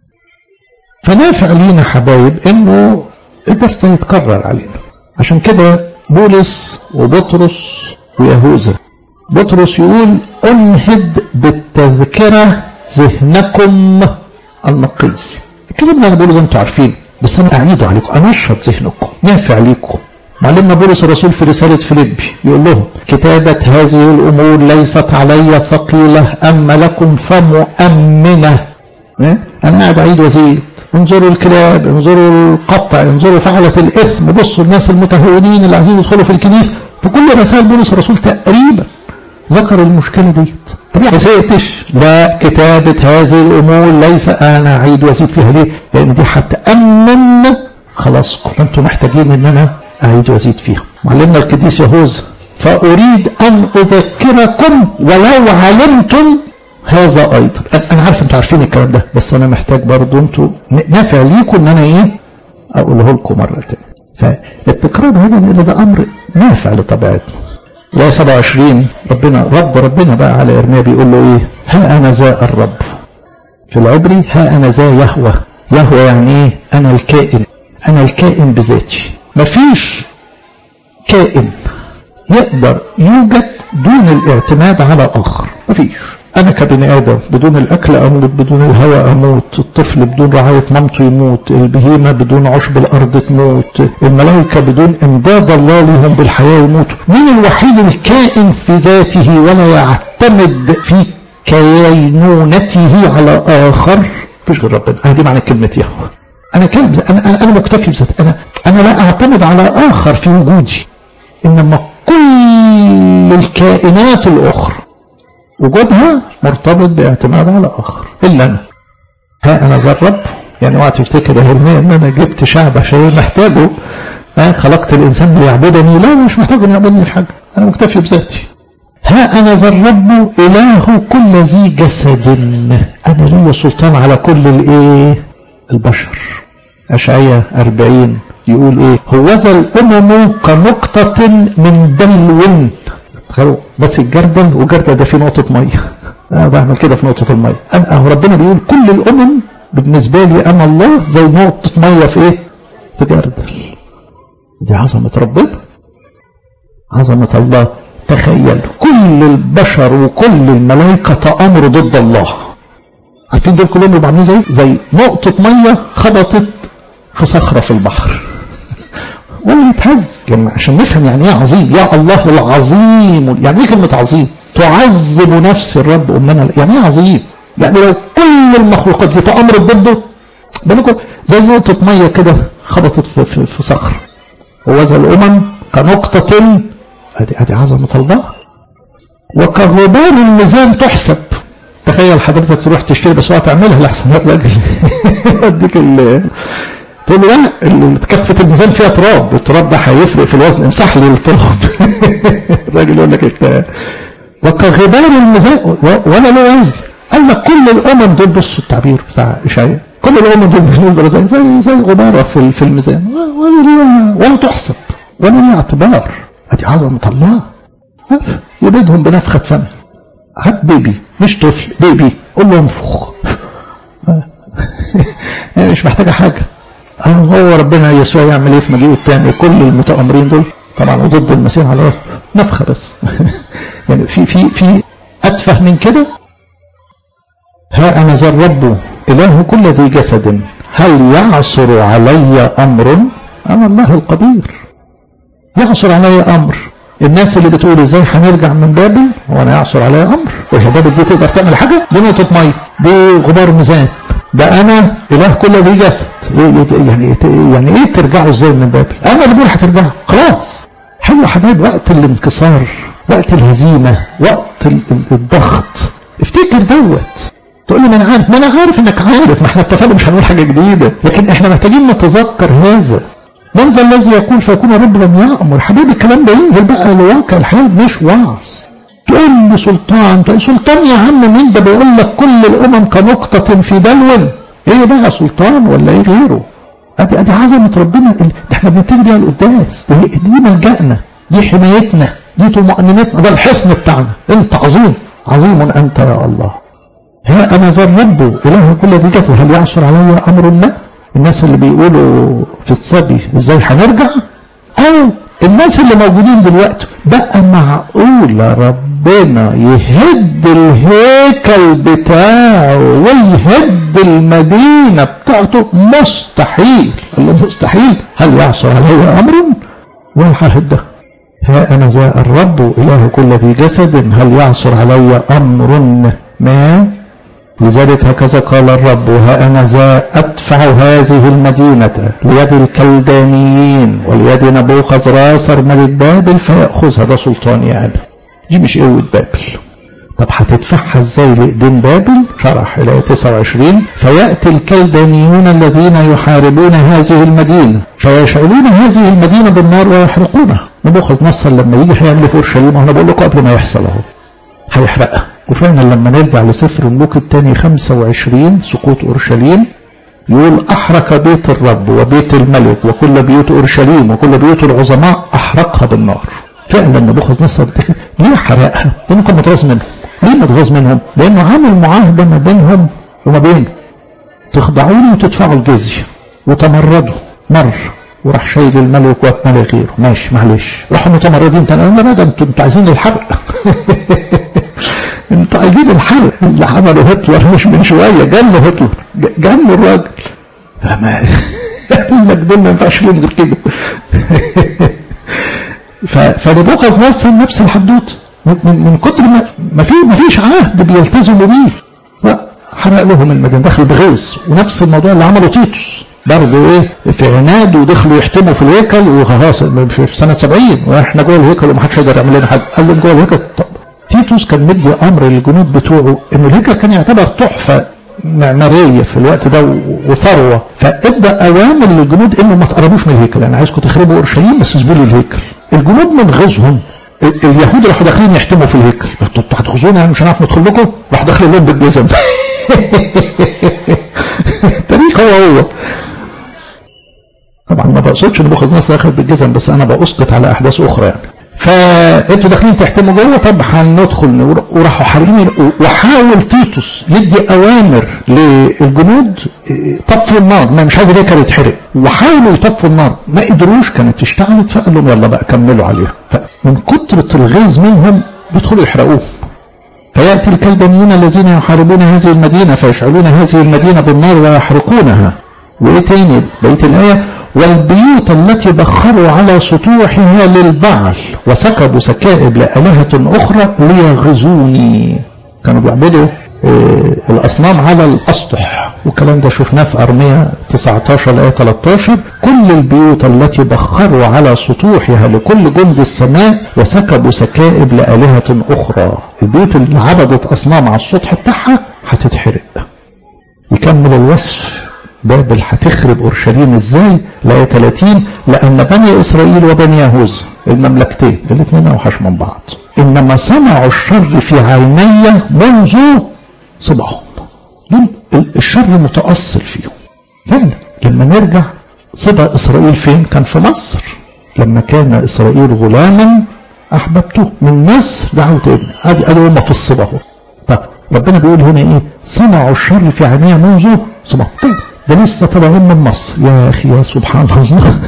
S1: فنافع لينا حبايب انه الدرس ده يتكرر علينا عشان كده بولس وبطرس ويهوذا بطرس يقول انهد بالتذكرة ذهنكم النقي الكلام اللي انا بقوله ده انتوا عارفين بس انا اعيده عليكم انشط ذهنكم نافع ليكم معلمنا بولس الرسول في رسالة فيليبي يقول لهم كتابة هذه الأمور ليست علي ثقيلة أما لكم فمؤمنة أنا قاعد أعيد وزيد انظروا الكلاب انظروا القطع انظروا فعلة الإثم بصوا الناس المتهورين اللي عايزين يدخلوا في الكنيسة في كل رسائل بولس الرسول تقريبا ذكر المشكلة ديت طب ما زهقتش لا كتابة هذه الأمور ليس أنا أعيد وأزيد فيها ليه؟ لأن دي هتأمن خلاصكم فأنتم محتاجين إن أنا أعيد وأزيد فيها معلمنا القديس يهوذا فأريد أن أذكركم ولو علمتم هذا أيضا أنا عارف أنتوا عارفين الكلام ده بس أنا محتاج برضو أنتوا نافع ليكم إن أنا إيه أقوله لكم مرة تانية فالتكرار هنا لأن ده أمر نافع لطبيعتنا لا 27 ربنا رب ربنا بقى على إرميا بيقول له إيه ها أنا ذا الرب في العبري ها أنا ذا يهوى يهوى يعني إيه أنا الكائن أنا الكائن بذاتي مفيش كائن يقدر يوجد دون الاعتماد على آخر مفيش أنا كبني آدم بدون الأكل أموت بدون الهواء أموت الطفل بدون رعاية مامته يموت البهيمة بدون عشب الأرض تموت الملائكة بدون إمداد الله لهم بالحياة يموتوا مين الوحيد الكائن في ذاته ولا يعتمد في كينونته على آخر مفيش غير ربنا أنا دي معنى كلمة يهوه أنا كلمة أنا أنا أنا مكتفي بذاتي أنا أنا لا أعتمد على آخر في وجودي إنما كل الكائنات الأخرى وجودها مرتبط باعتماد على آخر إلا أنا ها أنا ذا الرب يعني اوعى تفتكر يا هرمية إن أنا جبت شعب عشان محتاجه ها خلقت الإنسان ليعبدني لا مش محتاج إن يعبدني في حاجة أنا مكتفي بذاتي ها أنا ذا الرب إله كل ذي جسد أنا لي سلطان على كل الإيه البشر أشعية أربعين يقول إيه هوذا الأمم كنقطة من دلو تخيلوا بس الجردل والجردل ده فيه نقطة مية أنا بعمل كده في نقطة المية أنا ربنا بيقول كل الأمم بالنسبة لي أنا الله زي نقطة مية في إيه؟ في جردل دي عظمة ربنا عظمة الله تخيل كل البشر وكل الملائكة تأمروا ضد الله عارفين دول كلهم بيبقوا عاملين زي زي نقطة مية خبطت في صخرة في البحر ولا يتهز يعني عشان نفهم يعني ايه عظيم يا الله العظيم يعني ايه كلمة عظيم تعذب نفس الرب أمنا يعني ايه عظيم يعني لو كل المخلوقات دي تأمرت ضده بالكم زي نقطة مية كده خبطت في, في, في صخر ووزن الأمم كنقطة هذه هذه عظمة الله وكغبار الميزان تحسب تخيل حضرتك تروح تشتري بس هو تعملها لحسن الراجل يديك تقول له لا كفة الميزان فيها تراب التراب ده هيفرق في الوزن امسح لي التراب الراجل يقول لك انت وكغبار الميزان ولا له وزن قال لك كل الامم دول بصوا التعبير بتاع اشعياء كل الامم دول بيقولوا زي زي زي غباره في في الميزان ولا ولا تحسب ولا لها اعتبار ادي عظمه الله يبيدهم بنفخه فم هات بيبي مش طفل بيبي قول له انفخ يعني مش محتاجه حاجه هو ربنا يسوع يعمل ايه في مجيئه الثاني كل المتآمرين دول طبعا وضد المسيح على نفخه بس يعني في في في اتفه من كده ها انا ذا الرب اله كل ذي جسد هل يعصر علي امر انا الله القدير يعصر علي امر الناس اللي بتقول ازاي هنرجع من بابل وانا يعصر علي امر وهي بابل دي تقدر تعمل حاجه دي نقطه ميه دي غبار ميزان ده انا اله كل ذي جسد يعني يعني ايه ترجعوا ازاي من بابل انا اللي بقول هترجعوا خلاص حلو حبايب وقت الانكسار وقت الهزيمة وقت الضغط افتكر دوت تقول لي ما انا عارف ما انا عارف انك عارف ما احنا اتفقنا مش هنقول حاجه جديده لكن احنا محتاجين نتذكر هذا من ذا الذي يقول فيكون الرب لم يامر حبيبي الكلام ده ينزل بقى لواقع الحياه مش وعظ تقول لي سلطان تقول سلطان يا عم مين ده بيقول لك كل الامم كنقطه في دلو ايه بقى سلطان ولا ايه غيره ادي ادي عظمه ربنا ده احنا بنبتدي بيها القداس دي, دي ملجأنا دي حمايتنا دي طمأنينتنا ده الحصن بتاعنا انت عظيم عظيم انت يا الله ها انا ذا الرب اله كل ذي جسد هل يعصر علي امر ما الناس اللي بيقولوا في الصبي ازاي هنرجع او الناس اللي موجودين دلوقتي بقى معقول ربنا يهد الهيكل بتاعه ويهد المدينة بتاعته مستحيل قال له مستحيل هل يعصر علي امر ولا ههده ها انا ذا الرب اله كل ذي جسد هل يعصر علي امر ما لذلك هكذا قال الرب ها أنا ذا أدفع هذه المدينة ليد الكلدانيين وليد نبوخذ راسر ملك بابل فيأخذ هذا سلطان يعني دي مش قوة بابل طب هتدفعها ازاي لإيدين بابل شرح إلى 29 فيأتي الكلدانيون الذين يحاربون هذه المدينة فيشعلون هذه المدينة بالنار ويحرقونها نبوخذ نصر لما يجي هيعمل في اورشليم وانا بقول لكم قبل ما يحصل اهو هيحرقها وفعلا لما نرجع لسفر الملوك الثاني 25 سقوط اورشليم يقول احرق بيت الرب وبيت الملك وكل بيوت اورشليم وكل بيوت العظماء احرقها بالنار فعلا نبوخذ نصر ليه حرقها؟ لانه كان متغاظ منهم ليه متغاظ منهم؟ لانه عامل معاهده ما بينهم وما بينه تخضعوني وتدفعوا الجزيه وتمردوا مر وراح شايل الملك واتملى غيره ماشي معلش راحوا متمردين تاني قالوا لا ده انتوا انتوا عايزين الحرق انتوا عايزين الحرق اللي عمله هتلر مش من شويه جنوا هتلر جنوا الراجل فما قال لك دول ما ينفعش لهم غير كده فنبوخذ نصر نفس الحدوته من, من كتر ما ما في ما فيش عهد بيلتزموا بيه حرق لهم المدينه دخل بغيظ ونفس الموضوع اللي عمله تيتوس برضه ايه في عناد ودخلوا يحتموا في الهيكل وخلاص في سنه 70 واحنا جوه الهيكل ومحدش هيقدر يعمل لنا حاجه قال لهم جوه الهيكل طب تيتوس كان مدي امر للجنود بتوعه ان الهيكل كان يعتبر تحفه معماريه في الوقت ده وثروه فابدا اوامر للجنود انه ما تقربوش من الهيكل انا عايزكم تخربوا اورشليم بس اسيبوا لي الهيكل الجنود من غيظهم اليهود راحوا داخلين يحتموا في الهيكل انتوا هتغزونا يعني مش هنعرف ندخل لكم راح داخل لهم بالجزم التاريخ هو هو طبعا ما بقصدش ان نبوخذ نصر دخل بالجزم بس انا باسقط على احداث اخرى يعني فانتوا داخلين تحتموا جوه طب هندخل وراحوا حارقين وحاول تيتوس يدي اوامر للجنود طفوا النار ما مش عايز الهيكل يتحرق وحاولوا يطفوا النار ما قدروش كانت اشتعلت فقال لهم يلا بقى كملوا عليها فمن كترة الغيظ منهم بيدخلوا يحرقوه فيأتي الكلدانيين الذين يحاربون هذه المدينة فيشعلون هذه المدينة بالنار ويحرقونها وإيه تاني بقية الآية والبيوت التي بخروا على سطوحها للبعل وسكبوا سكائب لآلهة أخرى ليغزوني كانوا بيعبدوا إيه الأصنام على الأسطح والكلام ده شفناه في أرمية 19 آية 13 كل البيوت التي بخروا على سطوحها لكل جند السماء وسكبوا سكائب لآلهة أخرى البيوت اللي عبدت أصنام على السطح بتاعها هتتحرق يكمل الوصف بابل هتخرب اورشليم ازاي؟ لا 30 لان بني اسرائيل وبني يهوذا المملكتين الاثنين اوحش من بعض انما صنعوا الشر في عيني منذ صباهم دول الشر متاصل فيهم فعلا لما نرجع صبا اسرائيل فين؟ كان في مصر لما كان اسرائيل غلاما احببته من مصر دعوت ابني ادي ادي هم في الصبا اهو طب ربنا بيقول هنا ايه؟ صنعوا الشر في عيني منذ صباهم ده لسه طالعين من مصر يا اخي يا سبحان الله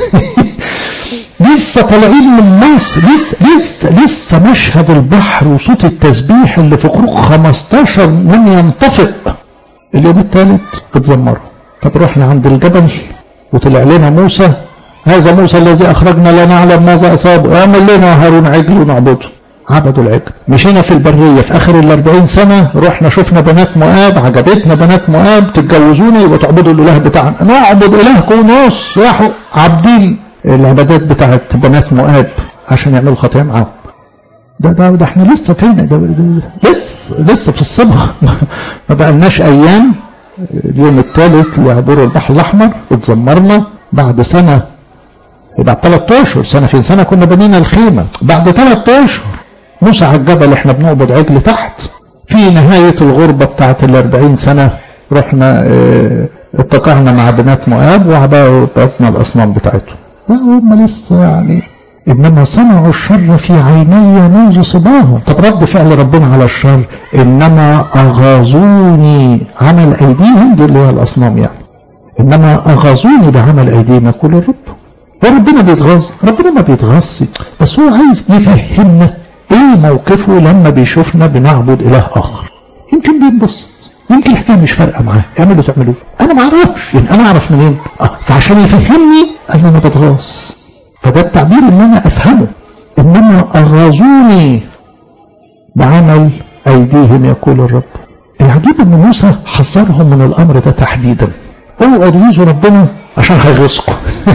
S1: لسه طالعين من مصر لسه لسه لسه مشهد البحر وصوت التسبيح اللي في خروج 15 من ينطفئ اليوم الثالث اتذمروا طب رحنا عند الجبل وطلع لنا موسى هذا موسى الذي اخرجنا لا نعلم ماذا اصاب اعمل لنا هارون عجل ونعبده عبدوا العجل مشينا في البرية في آخر الأربعين سنة رحنا شفنا بنات مؤاب عجبتنا بنات مؤاب تتجوزونا يبقى تعبدوا الإله بتاعنا نعبد إله كونوس راحوا عابدين العبادات بتاعت بنات مؤاب عشان يعملوا خطيه معاهم ده ده ده احنا لسه فين ده, ده لسه لسه في الصبح ما بقالناش ايام اليوم الثالث لعبور البحر الاحمر اتذمرنا بعد سنه بعد ثلاث اشهر سنه فين سنه كنا بنينا الخيمه بعد ثلاث اشهر موسى على الجبل احنا بنعبد عجل تحت في نهايه الغربه بتاعت الأربعين سنه رحنا اه اتقعنا مع بنات مؤاب وعبدنا الاصنام بتاعتهم هم لسه يعني انما صنعوا الشر في عيني منذ صباهم طب رد فعل ربنا على الشر انما اغاظوني عمل ايديهم دي اللي هي الاصنام يعني انما اغاظوني بعمل ايديهم يقول الرب وربنا بيتغاظ ربنا ما بيتغاظش بس هو عايز يفهمنا ايه موقفه لما بيشوفنا بنعبد اله اخر يمكن بينبسط يمكن الحكايه مش فارقه معاه اعملوا تعملوا انا ما اعرفش يعني انا اعرف منين اه فعشان يفهمني قال انا بتغاظ فده التعبير اللي انا افهمه انما اغاظوني بعمل ايديهم يقول الرب العجيب ان موسى حذرهم من الامر ده تحديدا اوعوا تغيظوا ربنا عشان هيغيظكم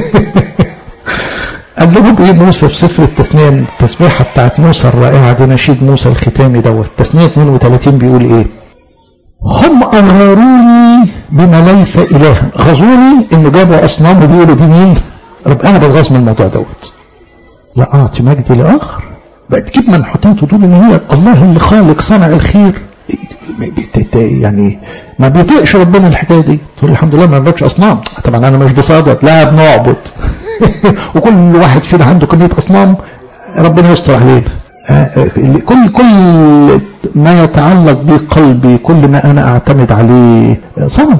S1: قال لهم ايه موسى في سفر التثنيه التسبيحه بتاعت موسى الرائعه دي نشيد موسى الختامي دوت تثنيه 32 بيقول ايه هم أغاروني بما ليس إلها غزوني إنه جابوا أصنام وبيقولوا دي مين رب أنا بتغاظ من الموضوع دوت لا أعطي مجدي لآخر بقى تجيب منحوتات وتقول إن هي الله اللي خالق صنع الخير يعني ما بيطيقش ربنا الحكايه دي تقول الحمد لله ما نعبدش اصنام طبعا انا مش بصادق لا بنعبد وكل واحد فينا عنده كميه اصنام ربنا يستر علينا كل كل ما يتعلق بقلبي كل ما انا اعتمد عليه صنم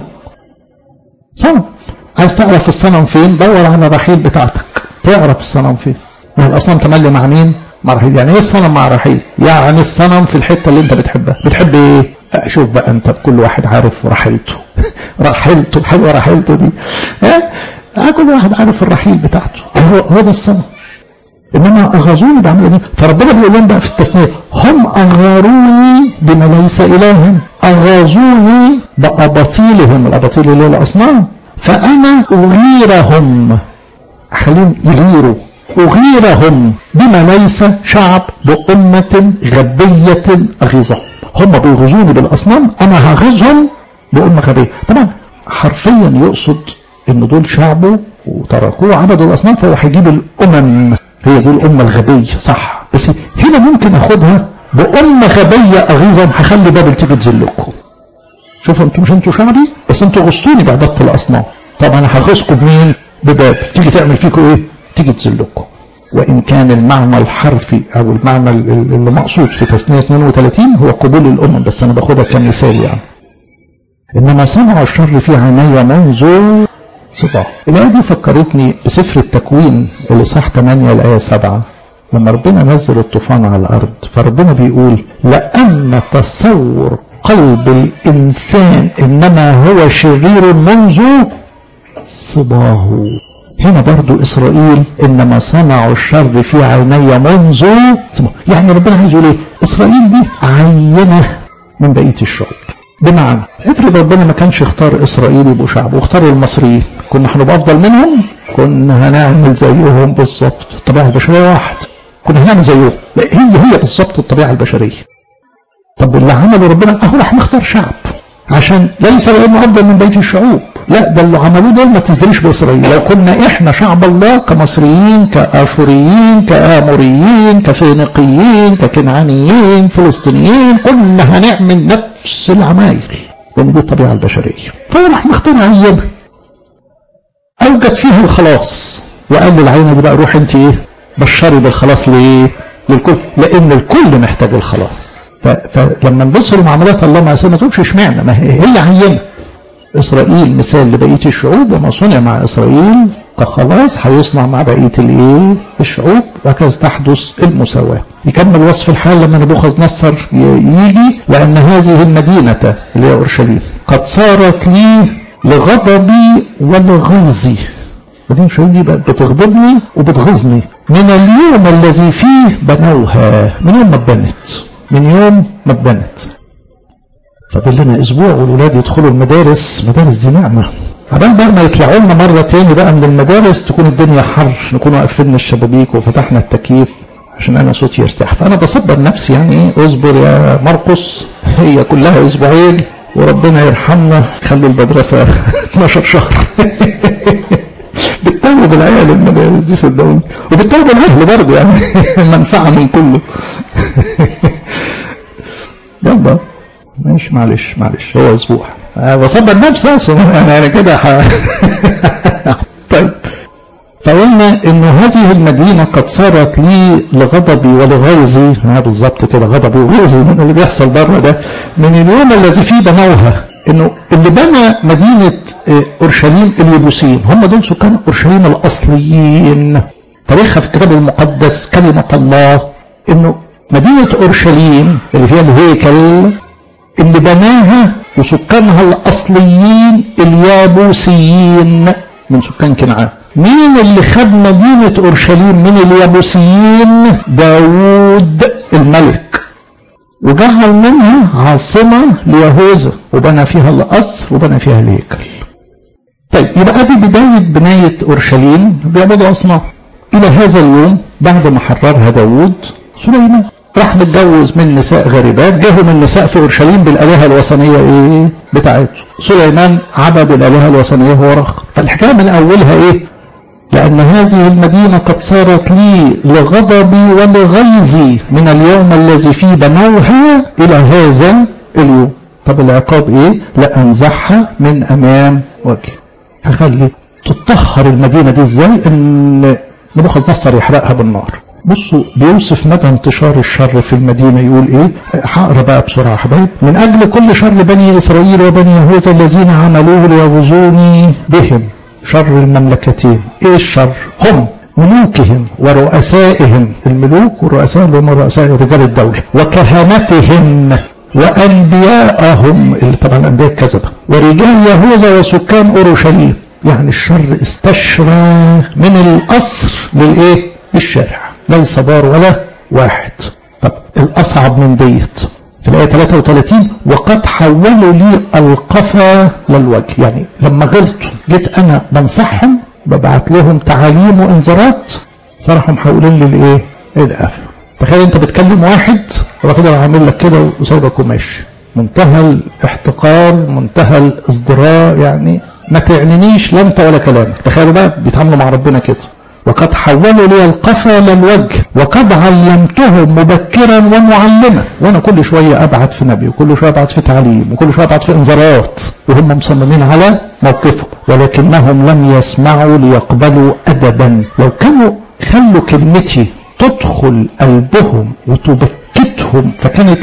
S1: صنم عايز تعرف الصنم فين دور على الرحيل بتاعتك تعرف الصنم فين ما الاصنام تملي مع مين مع رحيل يعني ايه الصنم مع رحيل يعني الصنم في الحته اللي انت بتحبها بتحب ايه شوف بقى انت كل واحد عارف رحيلته رحيلته حلوه رحيلته دي ها كل واحد عارف الرحيل بتاعته هو هو ده الصنم انما اغاظوني بعمل دي فربنا بيقول لهم بقى في التثنيه هم اغاروني بما ليس الها اغاظوني باباطيلهم الاباطيل اللي هي الاصنام فانا اغيرهم اخليهم يغيروا اغيرهم بما ليس شعب بامه غبيه اغيظهم هم بيغزوني بالاصنام انا هغيظهم بامه غبيه طبعا حرفيا يقصد ان دول شعبه وتركوه عبدوا الاصنام فهو هيجيب الامم هي دي الأمة الغبية صح بس هنا ممكن أخدها بأمة غبية أغيظا هخلي بابل تيجي تذلكم شوفوا انتوا مش انتوا شعبي بس انتوا غصتوني بعبادة الأصنام طب أنا هغيظكم بمين؟ ببابل تيجي تعمل فيكم إيه؟ تيجي تذلكم وإن كان المعنى الحرفي أو المعنى اللي مقصود في تثنية 32 هو قبول الأمم بس أنا باخدها كمثال يعني إنما صنعوا الشر في عيني منذ صباح الآية دي فكرتني بسفر التكوين اللي صح 8 الآية 7 لما ربنا نزل الطوفان على الأرض فربنا بيقول لأن تصور قلب الإنسان إنما هو شرير منذ صباه هنا برضو إسرائيل إنما صنعوا الشر في عيني منذ صباه يعني ربنا عايز يقول إيه إسرائيل دي عينة من بقية الشعوب بمعنى افرض ربنا ما كانش اختار اسرائيل يبقوا شعب واختار المصريين كنا هنبقى افضل منهم كنا هنعمل زيهم بالظبط الطبيعه البشريه واحد كنا هنعمل زيهم هي هي بالظبط الطبيعه البشريه طب اللي عمله ربنا اهو راح نختار شعب عشان ليس لانه افضل من بقيه الشعوب لا ده اللي عملوه دول ما تزدريش باسرائيل لو كنا احنا شعب الله كمصريين كاشوريين كاموريين كفينيقيين ككنعانيين فلسطينيين كنا هنعمل نفس العمايل لان دي الطبيعه البشريه فهو راح مختار عينه اوجد فيها الخلاص وقال للعينه دي بقى روح انت ايه بشري بالخلاص ليه للكل لان الكل محتاج الخلاص فلما نبص لمعاملات الله مع ما تقولش اشمعنى ما هي, هي عينه اسرائيل مثال لبقيه الشعوب وما صنع مع اسرائيل كخلاص هيصنع مع بقيه الايه الشعوب وهكذا تحدث المساواه يكمل وصف الحال لما نبوخذ نصر يجي لان هذه المدينه اللي هي اورشليم قد صارت لي لغضبي ولغيظي بعدين شايفني بقت بتغضبني وبتغيظني من اليوم الذي فيه بنوها من يوم ما اتبنت من يوم ما اتبنت فاضل لنا اسبوع والولاد يدخلوا المدارس مدارس دي نعمه عبال بقى ما يطلعوا لنا مره تاني بقى من المدارس تكون الدنيا حر نكون قفلنا الشبابيك وفتحنا التكييف عشان انا صوتي يرتاح فانا بصبر نفسي يعني ايه اصبر يا مرقص هي كلها اسبوعين وربنا يرحمنا خلوا المدرسه 12 شهر بتتوب العيال المدارس دي صدقوني وبتتوب الاهل برضه يعني منفعه من كله يلا ماشي معلش معلش هو اسبوع أه بصبر نفسي اصلا انا انا كده ح... طيب فقلنا انه هذه المدينة قد صارت لي لغضبي ولغيظي ها بالظبط كده غضبي وغيظي من اللي بيحصل بره ده من اليوم الذي فيه بنوها انه اللي بنى مدينة اورشليم اليبوسيين هم دول سكان اورشليم الاصليين تاريخها في الكتاب المقدس كلمة الله انه مدينة اورشليم اللي فيها الهيكل اللي بناها وسكانها الاصليين اليابوسيين من سكان كنعان مين اللي خد مدينة أورشليم من اليابوسيين داوود الملك وجعل منها عاصمة ليهوذا وبنى فيها القصر وبنى فيها الهيكل طيب يبقى دي بداية بناية أورشليم بيعبدوا أصنام إلى هذا اليوم بعد ما حررها داوود سليمان راح متجوز من نساء غريبات جاهم النساء في اورشليم بالالهه الوثنيه ايه بتاعته سليمان عبد الالهه الوثنيه هو رخ فالحكايه من اولها ايه لأن هذه المدينة قد صارت لي لغضبي ولغيظي من اليوم الذي فيه بنوها إلى هذا اليوم طب العقاب إيه؟ لأنزعها من أمام وجهي هخلي تطهر المدينة دي إزاي؟ إن نبوخذ نصر يحرقها بالنار بصوا بيوصف مدى انتشار الشر في المدينة يقول ايه هقرا بقى بسرعة يا حبايب من اجل كل شر بني اسرائيل وبني يهوذا الذين عملوه ليغزوني بهم شر المملكتين ايه الشر هم ملوكهم ورؤسائهم الملوك والرؤساء اللي هم رؤساء رجال الدولة وكهنتهم وأنبياءهم اللي طبعا الأنبياء كذبة ورجال يهوذا وسكان أورشليم يعني الشر استشرى من القصر للإيه؟ للشارع ليس بار ولا واحد طب الأصعب من ديت في الآية 33 وقد حولوا لي القفا للوجه يعني لما غلطوا جيت أنا بنصحهم ببعت لهم تعاليم وإنذارات فراحوا محولين لي الإيه؟ القفا تخيل أنت بتكلم واحد وبعد كده عامل لك كده وسايبك وماشي منتهى الاحتقار منتهى الازدراء يعني ما تعنينيش لا انت ولا كلامك تخيلوا بقى بيتعاملوا مع ربنا كده وقد حولوا لي القفا للوجه وقد علمتهم مبكرا ومعلما وانا كل شويه ابعت في نبي وكل شويه ابعت في تعليم وكل شويه ابعت في انذارات وهم مصممين على موقفهم ولكنهم لم يسمعوا ليقبلوا ادبا لو كانوا خلوا كلمتي تدخل قلبهم وتبكتهم فكانت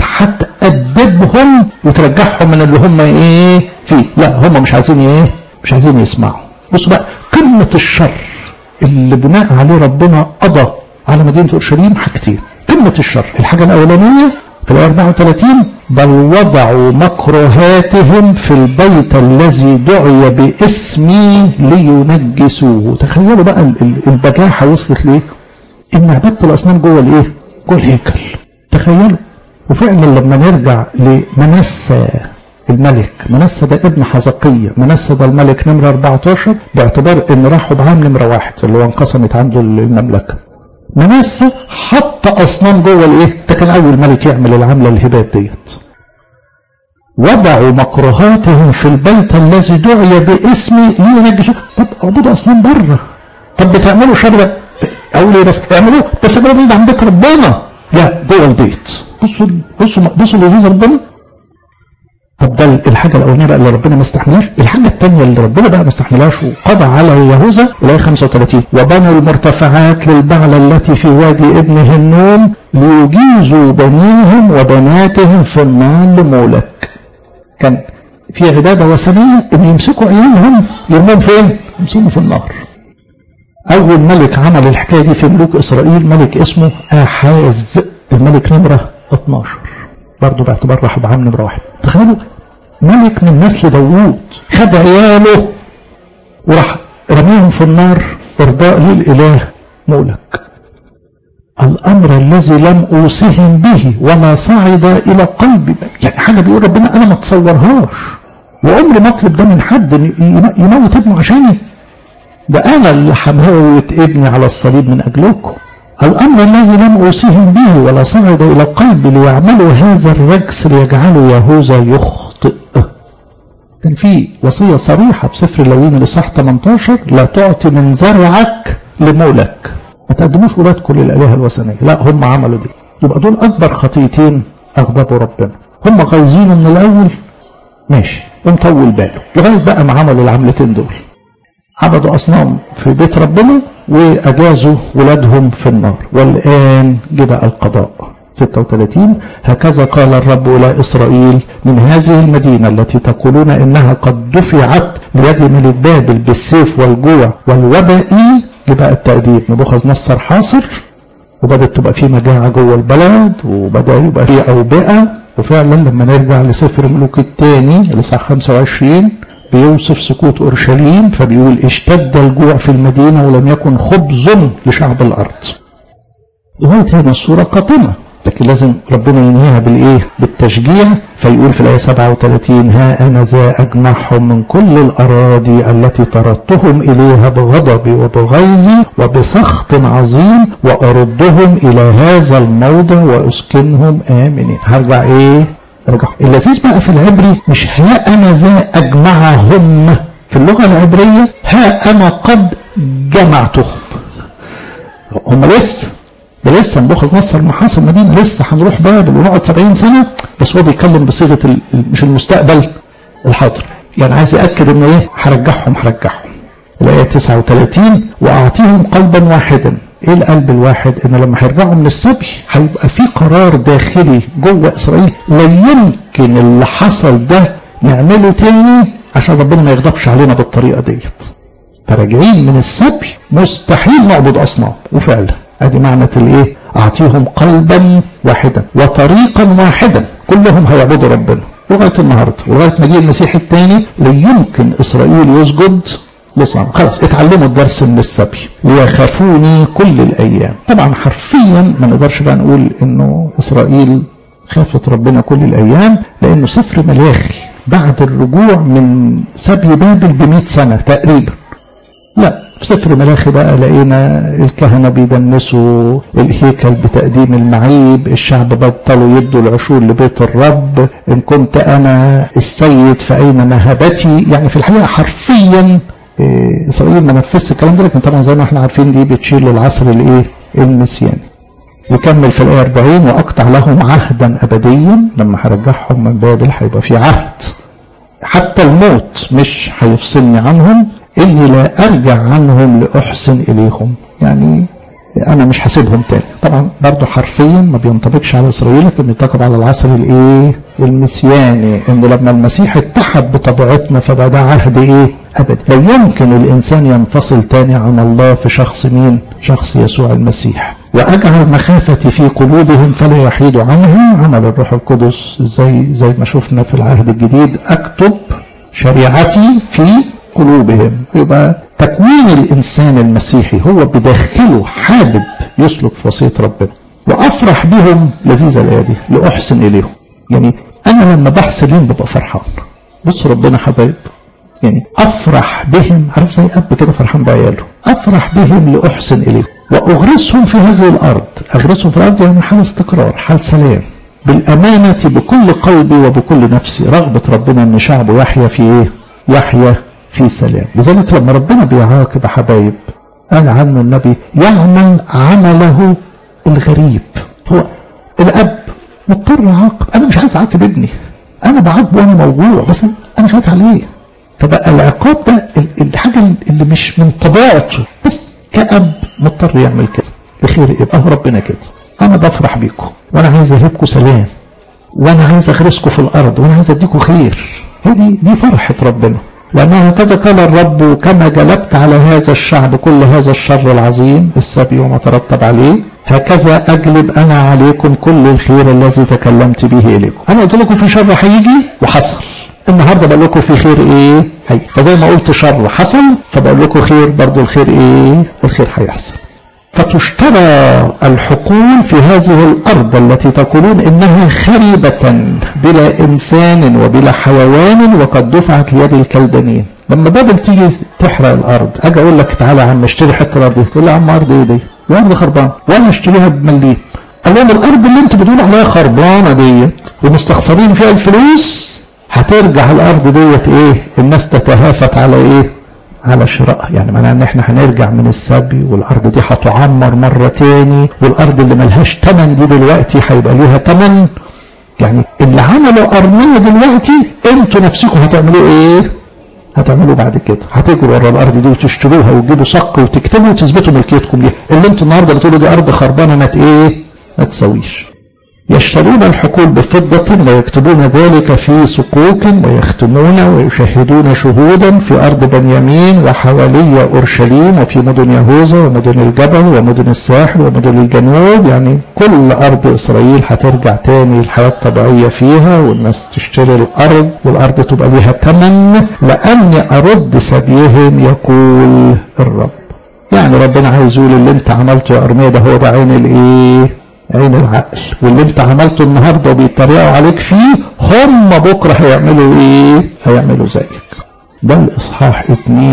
S1: هتأدبهم وترجعهم من اللي هم ايه فيه لا هم مش عايزين ايه مش عايزين يسمعوا بصوا بقى قمه الشر اللي بناء عليه ربنا قضى على مدينة أورشليم حاجتين قمة الشر الحاجة الأولانية في الآية 34 بل وضعوا مكروهاتهم في البيت الذي دعي باسمي لينجسوه تخيلوا بقى البجاحة وصلت ليه إن عبادة الأصنام جوه الإيه؟ جوه الهيكل تخيلوا وفعلا لما نرجع لمنسى الملك منسى ده ابن حزقية منسى ده الملك نمرة 14 باعتبار ان راحوا بعام نمرة واحد اللي هو انقسمت عنده المملكة منسى حط اصنام جوه الايه ده كان اول ملك يعمل العملة الهبات ديت وضعوا مكروهاتهم في البيت الذي دعي باسمي لينجسوه طب اعبدوا اصنام بره طب بتعملوا شر اقول ايه بس اعملوه بس بعيد عن بيت ربنا لا جوه البيت بصوا بصوا بصوا اللي ربنا طب ده الحاجة الأولانية بقى اللي ربنا ما استحملهاش الحاجة الثانية اللي ربنا بقى ما استحملهاش وقضى على يهوذا الآية 35 وبنوا المرتفعات للبعلة التي في وادي ابن هنوم ليجيزوا بنيهم وبناتهم في النار لمولك كان في عبادة وثنية إن يمسكوا عيالهم يرمون فين؟ يمسكوا في النار أول ملك عمل الحكاية دي في ملوك إسرائيل ملك اسمه آحاز الملك نمرة 12 برضه باعتبار راح بعام نمرة واحد تخيلوا ملك من نسل داوود خد عياله وراح رميهم في النار ارضاء للاله مولك الامر الذي لم اوصهم به وما صعد الى قلبي يعني حاجه بيقول ربنا انا ما اتصورهاش وعمري ما اطلب ده من حد يموت ابنه عشاني ده انا اللي هموت ابني على الصليب من اجلكم الأمر الذي لم أوصيهم به ولا صعد إلى قلبي ليعملوا هذا الرجس ليجعلوا يهوذا يخطئ كان في وصية صريحة بسفر اللاويين لصح 18 لا تعطي من زرعك لمولك ما تقدموش ولادكم للآلهة الوثنية لا هم عملوا دي يبقى دول أكبر خطيتين أغضبوا ربنا هم غايزينه من الأول ماشي ومطول باله لغاية بقى ما عملوا العملتين دول عبدوا أصنام في بيت ربنا وأجازوا ولادهم في النار والآن جاء القضاء 36 هكذا قال الرب إلى إسرائيل من هذه المدينة التي تقولون إنها قد دفعت ليد ملك بابل بالسيف والجوع والوباء يبقى التأديب نبوخذ نصر حاصر وبدأت تبقى في مجاعة جوه البلد وبدأ يبقى في أوبئة وفعلا لما نرجع لسفر ملوك الثاني الإصحاح 25 بيوصف سقوط أورشليم فبيقول اشتد الجوع في المدينة ولم يكن خبز لشعب الأرض لغاية هنا الصورة قاتمة لكن لازم ربنا ينهيها بالايه بالتشجيع فيقول في الايه 37 ها انا ذا اجمعهم من كل الاراضي التي طردتهم اليها بغضبي وبغيظي وبسخط عظيم واردهم الى هذا الموضع واسكنهم امنين هرجع ايه ارجع اللذيذ بقى في العبري مش ها انا ذا اجمعهم في اللغه العبريه ها انا قد جمعتهم هم لسه ده لسه نبوخذ نصر محاصر المدينه لسه هنروح بابل ونقعد 70 سنه بس هو بيتكلم بصيغه مش المستقبل الحاضر يعني عايز ياكد انه ايه هرجعهم هرجعهم الايه 39 واعطيهم قلبا واحدا ايه القلب الواحد ان لما هيرجعوا من السبي هيبقى في قرار داخلي جوه اسرائيل لا يمكن اللي حصل ده نعمله تاني عشان ربنا ما يغضبش علينا بالطريقه ديت فراجعين من السبي مستحيل نعبد اصنام وفعلا ادي معنى الايه اعطيهم قلبا واحدا وطريقا واحدا كلهم هيعبدوا ربنا لغايه النهارده ولغايه ما جه المسيح الثاني لا يمكن اسرائيل يسجد لصنم خلاص اتعلموا الدرس من السبي ليخافوني كل الايام طبعا حرفيا ما نقدرش بقى نقول انه اسرائيل خافت ربنا كل الايام لانه سفر ملاخي بعد الرجوع من سبي بابل ب 100 سنه تقريبا لا في سفر ملاخي بقى لقينا الكهنة بيدنسوا الهيكل بتقديم المعيب الشعب بطلوا يدوا العشور لبيت الرب إن كنت أنا السيد فأين مهبتي يعني في الحقيقة حرفيا إسرائيل ما نفذش الكلام ده لكن طبعا زي ما احنا عارفين دي بتشيل للعصر الايه المسياني يكمل في الآية 40 وأقطع لهم عهدا أبديا لما هرجعهم من بابل هيبقى في عهد حتى الموت مش هيفصلني عنهم إني لا أرجع عنهم لأحسن إليهم يعني أنا مش هسيبهم تاني طبعا برضه حرفيا ما بينطبقش على إسرائيل لكن بينطبق على العصر الإيه المسياني إن لما المسيح اتحد بطبيعتنا فبقى ده عهد إيه أبدا لا يمكن الإنسان ينفصل تاني عن الله في شخص مين شخص يسوع المسيح وأجعل مخافتي في قلوبهم فلا يحيدوا عنها عمل الروح القدس زي زي ما شفنا في العهد الجديد أكتب شريعتي في قلوبهم يبقى تكوين الإنسان المسيحي هو بداخله حابب يسلك في وصية ربنا وأفرح بهم لذيذة الآية دي لأحسن إليهم يعني أنا لما بحسن لهم ببقى فرحان بص ربنا حبايب يعني أفرح بهم عارف زي أب كده فرحان بعياله أفرح بهم لأحسن إليهم وأغرسهم في هذه الأرض أغرسهم في الأرض يعني حال استقرار حال سلام بالأمانة بكل قلبي وبكل نفسي رغبة ربنا أن شعبه يحيا في إيه يحيا في سلام لذلك لما ربنا بيعاقب حبايب قال عنه النبي يعمل عمله الغريب هو الأب مضطر يعاقب أنا مش عايز أعاقب ابني أنا بعاقبه وأنا موجوع بس أنا خايف عليه فبقى العقاب ده الحاجة اللي مش من طبيعته بس كأب مضطر يعمل كده بخير يبقى هو ربنا كده أنا بفرح بيكم وأنا عايز أهبكم سلام وأنا عايز أغرسكم في الأرض وأنا عايز أديكم خير هي دي, دي فرحة ربنا لأنه هكذا قال الرب كما جلبت على هذا الشعب كل هذا الشر العظيم السبي وما ترتب عليه هكذا أجلب أنا عليكم كل الخير الذي تكلمت به إليكم أنا قلت لكم في شر هيجي وحصل النهارده بقول لكم في خير ايه هي فزي ما قلت شر حصل فبقول لكم خير برضو الخير ايه الخير هيحصل فتشترى الحقول في هذه الارض التي تقولون انها خريبه بلا انسان وبلا حيوان وقد دفعت ليد الكلدانين لما بابل تيجي تحرق الارض اجي اقول لك تعالى يا عم اشتري حته الارض دي تقول لي يا عم ارض ايه دي الارض خربانه وانا اشتريها بمليم قال لهم الارض اللي انتوا بتقولوا عليها خربانه ديت ومستخسرين فيها الفلوس هترجع الارض ديت ايه الناس تتهافت على ايه على شرائها يعني معناها ان احنا هنرجع من السبي والارض دي هتعمر مره تاني والارض اللي ملهاش تمن دي دلوقتي هيبقى ليها تمن يعني اللي عملوا ارميه دلوقتي انتوا نفسكم هتعملوا ايه هتعملوا بعد كده هتجروا ورا الارض دي وتشتروها وتجيبوا صك وتكتبوا وتثبتوا ملكيتكم ليها اللي انتوا النهارده بتقولوا دي ارض خربانه ما ايه ما تسويش يشترون الحقول بفضة ويكتبون ذلك في صكوك ويختمون ويشهدون شهودا في أرض بنيامين وحوالي أورشليم وفي مدن يهوذا ومدن الجبل ومدن الساحل ومدن الجنوب يعني كل أرض إسرائيل هترجع تاني الحياة الطبيعية فيها والناس تشتري الأرض والأرض تبقى ليها تمن لأني أرد سبيهم يقول الرب يعني ربنا عايز يقول اللي انت عملته يا أرمية ده هو ده عين الايه عين العقل واللي انت عملته النهارده وبيتريقوا عليك فيه هم بكره هيعملوا ايه؟ هيعملوا زيك. ده الاصحاح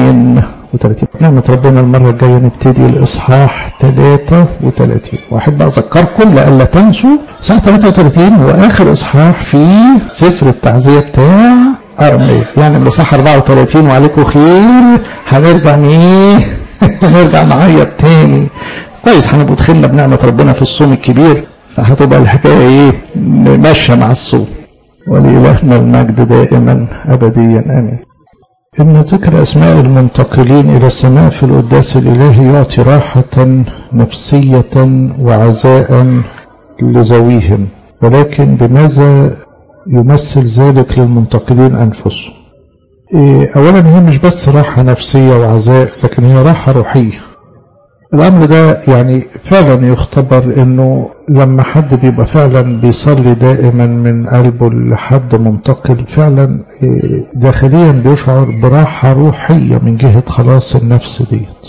S1: 32 نعمة ربنا المرة الجاية نبتدي الاصحاح 33 واحب اذكركم لألا تنسوا اصحاح 33 هو اخر اصحاح في سفر التعزية بتاع ارميا يعني الاصحاح 34 وعليكم خير هنرجع ايه؟ هنرجع نعيط تاني كويس هنبقى دخلنا بنعمة ربنا في الصوم الكبير فهتبقى الحكاية ايه ماشية مع الصوم ولإلهنا المجد دائما أبديا آمين إن ذكر أسماء المنتقلين إلى السماء في القداس الإلهي يعطي راحة نفسية وعزاء لذويهم ولكن بماذا يمثل ذلك للمنتقلين أنفسهم إيه أولا هي مش بس راحة نفسية وعزاء لكن هي راحة روحية الأمر ده يعني فعلا يختبر إنه لما حد بيبقى فعلا بيصلي دائما من قلبه لحد منتقل فعلا داخليا بيشعر براحة روحية من جهة خلاص النفس ديت.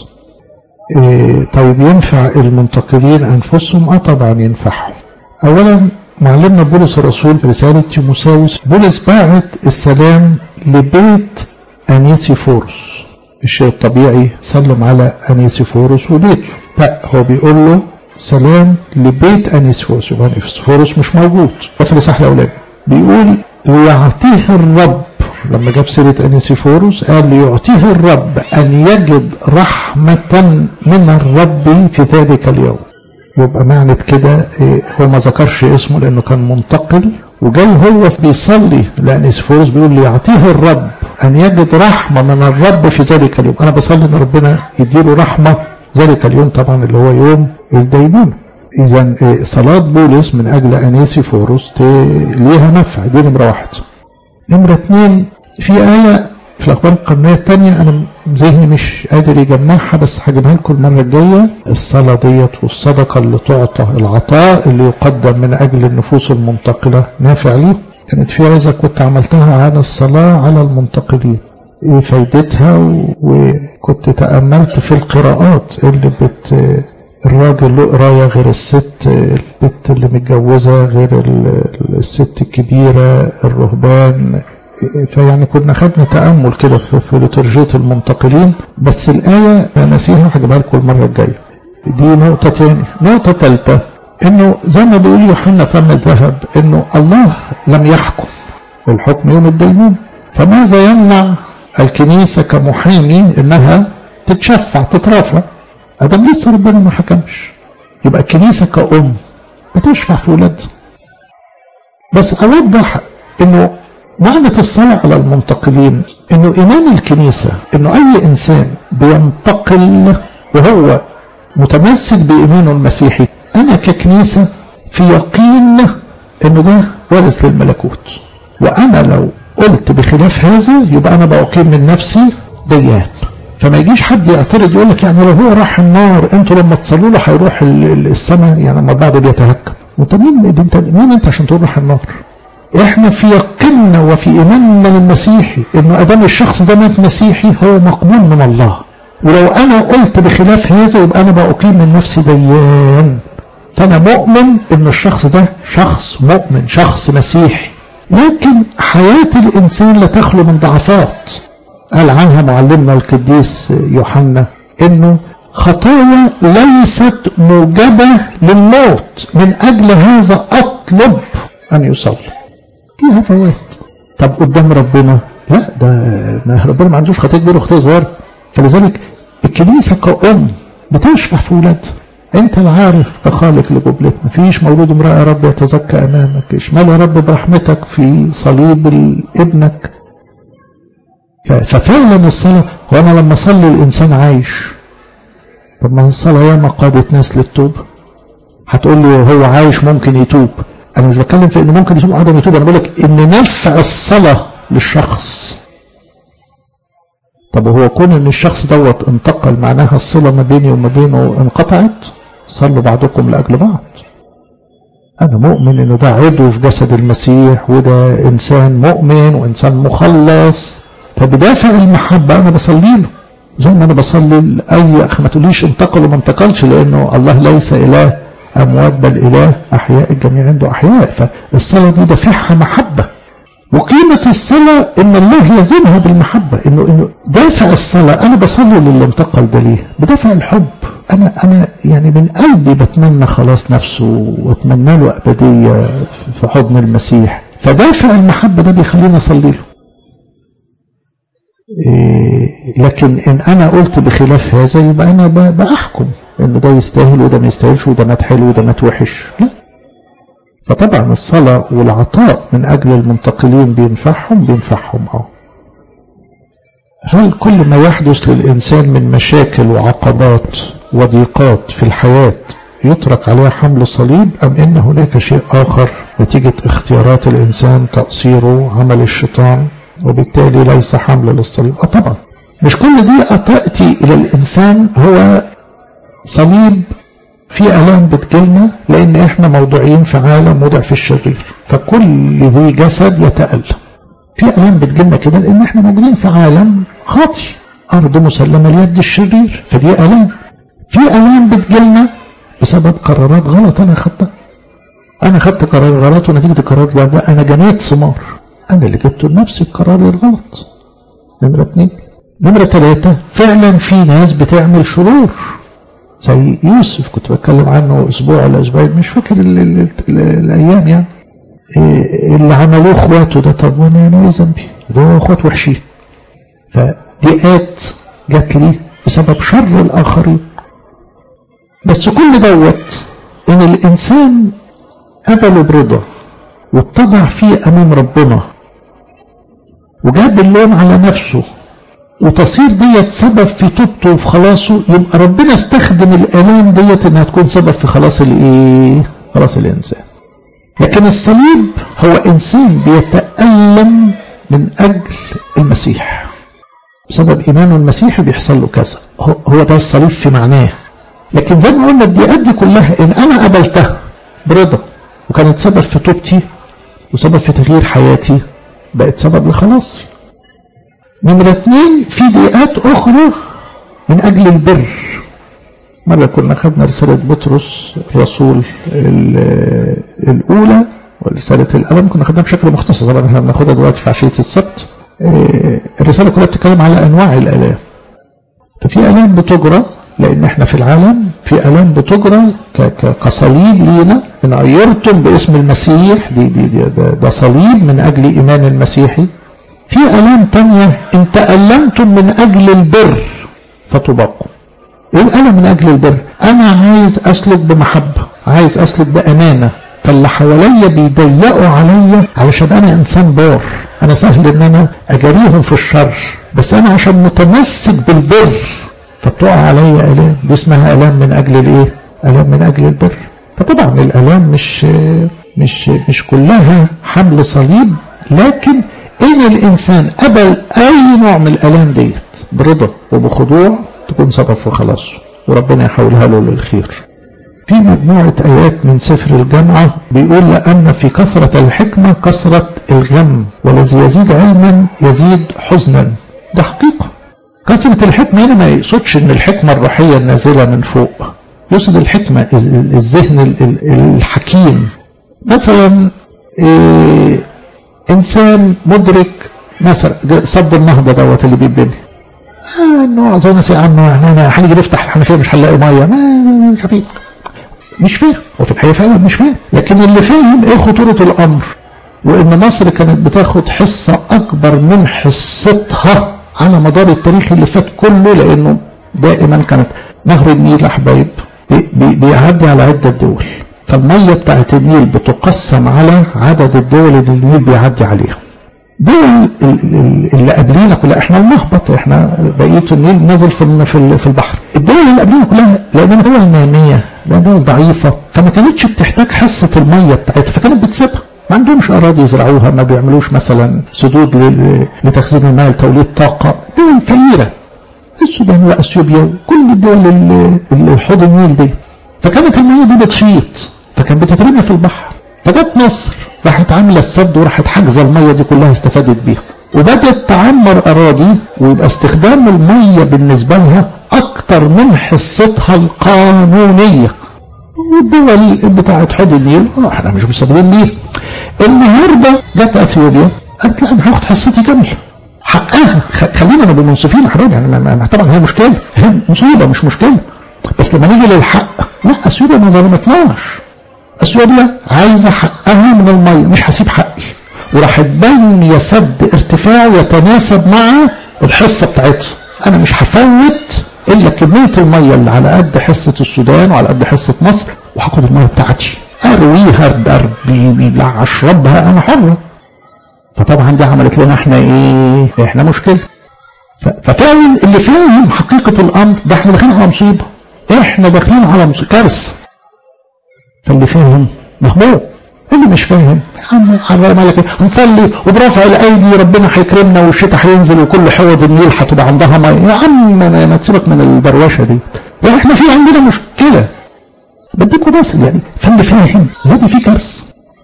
S1: طيب ينفع المنتقلين أنفسهم؟ آه طبعا ينفعهم. أولا معلمنا بولس الرسول في رسالة تيموساوس بولس باعت السلام لبيت أنيسيفورس الشيء الطبيعي سلم على أنيسيفورس وبيته لا هو بيقول له سلام لبيت أنيسيفورس يبقى أنيسيفورس مش موجود وفي الإصحاح الأولاني بيقول ليعطيه الرب لما جاب سيرة أنيسيفورس قال ليعطيه الرب أن يجد رحمة من الرب في ذلك اليوم يبقى معنى كده هو ما ذكرش اسمه لأنه كان منتقل وجاي هو بيصلي لأن سفورس بيقول لي يعطيه الرب أن يجد رحمة من الرب في ذلك اليوم أنا بصلي أن ربنا يديله رحمة ذلك اليوم طبعا اللي هو يوم الدينونة إذا صلاة بولس من أجل أنيسيفوروس ليها نفع دي نمرة واحد نمرة اثنين في آية في الأخبار القرنية الثانية أنا ذهني مش قادر يجمعها بس هجيبها لكم المرة الجاية الصلاة ديت والصدقة اللي تعطى العطاء اللي يقدم من أجل النفوس المنتقلة نافع ليه كانت في عظة كنت عملتها عن الصلاة على المنتقلين ايه فايدتها وكنت تأملت في القراءات اللي بت الراجل له قرايه غير الست البت اللي متجوزه غير الست الكبيره الرهبان فيعني كنا خدنا تامل كده في, في لترجيه المنتقلين بس الايه نسيها هجيبها لكم المره الجايه دي نقطه تاني نقطه ثالثه انه زي ما بيقول يوحنا فم الذهب انه الله لم يحكم الحكم يوم الدينون فماذا يمنع الكنيسه كمحامي انها تتشفع تترافع ادم لسه ربنا ما حكمش يبقى الكنيسه كأم بتشفع في ولادها بس اوضح انه معنى الصلاة على المنتقلين انه ايمان الكنيسة انه اي انسان بينتقل وهو متمسك بايمانه المسيحي انا ككنيسة في يقين انه ده وارث للملكوت وانا لو قلت بخلاف هذا يبقى انا بقيم من نفسي ديان فما يجيش حد يعترض يقول لك يعني لو هو راح النار انتوا لما تصلوا له هيروح السماء يعني لما بعد بيتهكم وانت مين انت مين انت عشان تقول راح النار؟ احنا في يقيننا وفي ايماننا المسيحي انه ادام الشخص ده مات مسيحي هو مقبول من الله ولو انا قلت بخلاف هذا يبقى انا بقيم من نفسي ديان فانا مؤمن ان الشخص ده شخص مؤمن شخص مسيحي لكن حياة الانسان لا تخلو من ضعفات قال عنها معلمنا القديس يوحنا انه خطايا ليست موجبة للموت من أجل هذا أطلب أن يصلي فيها فوائد طب قدام ربنا لا ده ما ربنا ما عندوش خطيه كبيره وخطيه صغيره فلذلك الكنيسه كأم بتشفع في ولادها انت العارف كخالق لجبلتنا مفيش مولود امرأة يا رب يتزكى امامك اشمال يا رب برحمتك في صليب ابنك ففعلا الصلاة وانا لما اصلي الانسان عايش طب ما الصلاة ياما قادت ناس للتوبة هتقول لي هو عايش ممكن يتوب انا مش بتكلم في انه ممكن يتوب عدم يتوب انا بقول لك ان نفع الصلاة للشخص طب وهو كون ان الشخص دوت انتقل معناها الصلة ما بيني وما بينه انقطعت صلوا بعضكم لأجل بعض أنا مؤمن إنه ده عضو في جسد المسيح وده إنسان مؤمن وإنسان مخلص فبدافع المحبة أنا بصلي له زي ما أنا بصلي لأي أخ ما تقوليش انتقل وما انتقلش لأنه الله ليس إله أموات بل إله أحياء الجميع عنده أحياء فالصلاة دي دافعها محبة وقيمة الصلاة إن الله يزنها بالمحبة إنه إنه دافع الصلاة أنا بصلي للي انتقل ده ليه؟ بدافع الحب أنا أنا يعني من قلبي بتمنى خلاص نفسه وأتمنى له أبدية في حضن المسيح فدافع المحبة ده بيخليني أصلي له. إيه لكن إن أنا قلت بخلاف هذا يبقى أنا بأحكم إنه ده يستاهل وده ما يستاهلش وده مات حلو وده مات وحش لا فطبعا الصلاة والعطاء من أجل المنتقلين بينفعهم بينفعهم أه هل كل ما يحدث للإنسان من مشاكل وعقبات وضيقات في الحياة يترك عليها حمل الصليب أم إن هناك شيء آخر نتيجة اختيارات الإنسان تقصيره عمل الشيطان وبالتالي ليس حمل للصليب أه طبعا مش كل دي تأتي إلى الإنسان هو صليب في ألام بتجيلنا لأن إحنا موضوعين في عالم وضع في الشرير فكل ذي جسد يتألم في ألام بتجيلنا كده لأن إحنا موجودين في عالم خاطي أرض مسلمة ليد الشرير فدي ألام في ألام بتجيلنا بسبب قرارات غلط أنا خدتها أنا خدت قرار غلط ونتيجة القرار ده أنا جنيت ثمار أنا اللي جبته لنفسي القرار الغلط نمرة اتنين نمرة ثلاثة فعلا في ناس بتعمل شرور زي يوسف كنت بتكلم عنه اسبوع ولا اسبوعين مش فاكر ال ال ال الايام يعني إيه اللي عملوه اخواته ده طب وانا انا ايه ذنبي ده هو اخوات وحشين فضيقات جات لي بسبب شر الاخرين بس كل دوت ان الانسان قبله برضا واتضع فيه امام ربنا وجاب اللوم على نفسه وتصير ديت سبب في توبته وفي خلاصه يبقى ربنا استخدم الالام ديت انها تكون سبب في خلاص الايه خلاص الانسان لكن الصليب هو انسان بيتالم من اجل المسيح بسبب ايمانه المسيحي بيحصل له كذا هو ده الصليب في معناه لكن زي ما قلنا الضيقات دي كلها ان انا قبلتها برضا وكانت سبب في توبتي وسبب في تغيير حياتي بقت سبب لخلاصي نمرة اثنين في ضيقات أخرى من أجل البر مرة كنا خدنا رسالة بطرس الرسول الأولى ورسالة الألم كنا خدناها بشكل مختصر طبعا احنا بناخدها دلوقتي في عشية السبت الرسالة كلها بتتكلم على أنواع الآلام ففي آلام بتجرى لأن احنا في العالم في آلام بتجرى كصليب لينا إن عيرتم باسم المسيح دي دي, دي ده, ده صليب من أجل إيمان المسيحي في ألام تانية إن تألمتم من أجل البر فتبقوا إيه الألم من أجل البر أنا عايز أسلك بمحبة عايز أسلك بأمانة فاللي حواليا بيضيقوا عليا علشان أنا إنسان بار أنا سهل إن أنا أجاريهم في الشر بس أنا عشان متمسك بالبر فبتقع عليا آلام دي اسمها آلام من أجل الإيه؟ آلام من أجل البر فطبعا الآلام مش مش مش كلها حمل صليب لكن إن الإنسان قبل أي نوع من الآلام ديت برضا وبخضوع تكون سبب في خلاصه وربنا يحولها له للخير في مجموعة آيات من سفر الجامعة بيقول لأن في كثرة الحكمة كثرة الغم والذي يزيد علما يزيد حزنا ده حقيقة كثرة الحكمة هنا ما يقصدش ان الحكمة الروحية النازلة من فوق يقصد الحكمة الذهن الحكيم مثلا إيه انسان مدرك مثلا صد النهضة دوت اللي بيتبني آه انه زي ناس يا عم احنا هنيجي نفتح الحنفيه مش هنلاقي ميه ما مش عارفين مش فاهم هو في الحقيقه فعلا مش فاهم لكن اللي فاهم ايه خطوره الامر وان مصر كانت بتاخد حصه اكبر من حصتها على مدار التاريخ اللي فات كله لانه دائما كانت نهر النيل يا حبايب بيعدي على عده دول فالميه بتاعت النيل بتقسم على عدد الدول اللي النيل بيعدي عليها دول اللي قبلينا كلها احنا المهبط احنا بقيه النيل نازل في في البحر الدول اللي قبلينا كلها لانها دول ناميه لان دول ضعيفه فما كانتش بتحتاج حصه الميه بتاعتها فكانت بتسيبها ما عندهمش اراضي يزرعوها ما بيعملوش مثلا سدود لتخزين الماء لتوليد طاقه دول فقيره السودان واثيوبيا وكل الدول اللي حوض النيل دي فكانت الميه دي بتشيط فكانت بتترمي في البحر فجت مصر راحت عامله السد وراحت حاجزه الميه دي كلها استفادت بيها وبدات تعمر اراضي ويبقى استخدام الميه بالنسبه لها اكتر من حصتها القانونيه والدول بتاعت حوض النيل احنا مش مستخدمين نيل النهارده جت اثيوبيا قالت لا انا هاخد حصتي كامله حقها خلينا نبقى منصفين يا حبايبي يعني طبعا هي مشكله هي مصيبه مش مشكله بس لما نيجي للحق لا اثيوبيا ما ظلمتناش اثيوبيا عايزه حقها من الميه مش هسيب حقي وراحت بانيه سد ارتفاع يتناسب مع الحصه بتاعتها انا مش هفوت الا كميه الميه اللي على قد حصه السودان وعلى قد حصه مصر وهاخد الميه بتاعتي ارويها بدربي اشربها انا حره فطبعا دي عملت لنا احنا ايه احنا مشكله ففعلا اللي فاهم حقيقه الامر ده احنا داخلين على مصيبه احنا داخلين على مصيبه كارثه فاللي فاهم مهموم اللي مش فاهم يا عم حرام مالك هنصلي وبرفع الايدي ربنا هيكرمنا والشتاء هينزل وكل حوض النيل هتبقى عندها ميه يا عم ما, ما تسيبك من الدروشه دي يعني احنا في عندنا مشكله بديكوا بس يعني فاللي فاهم هذه في كارثه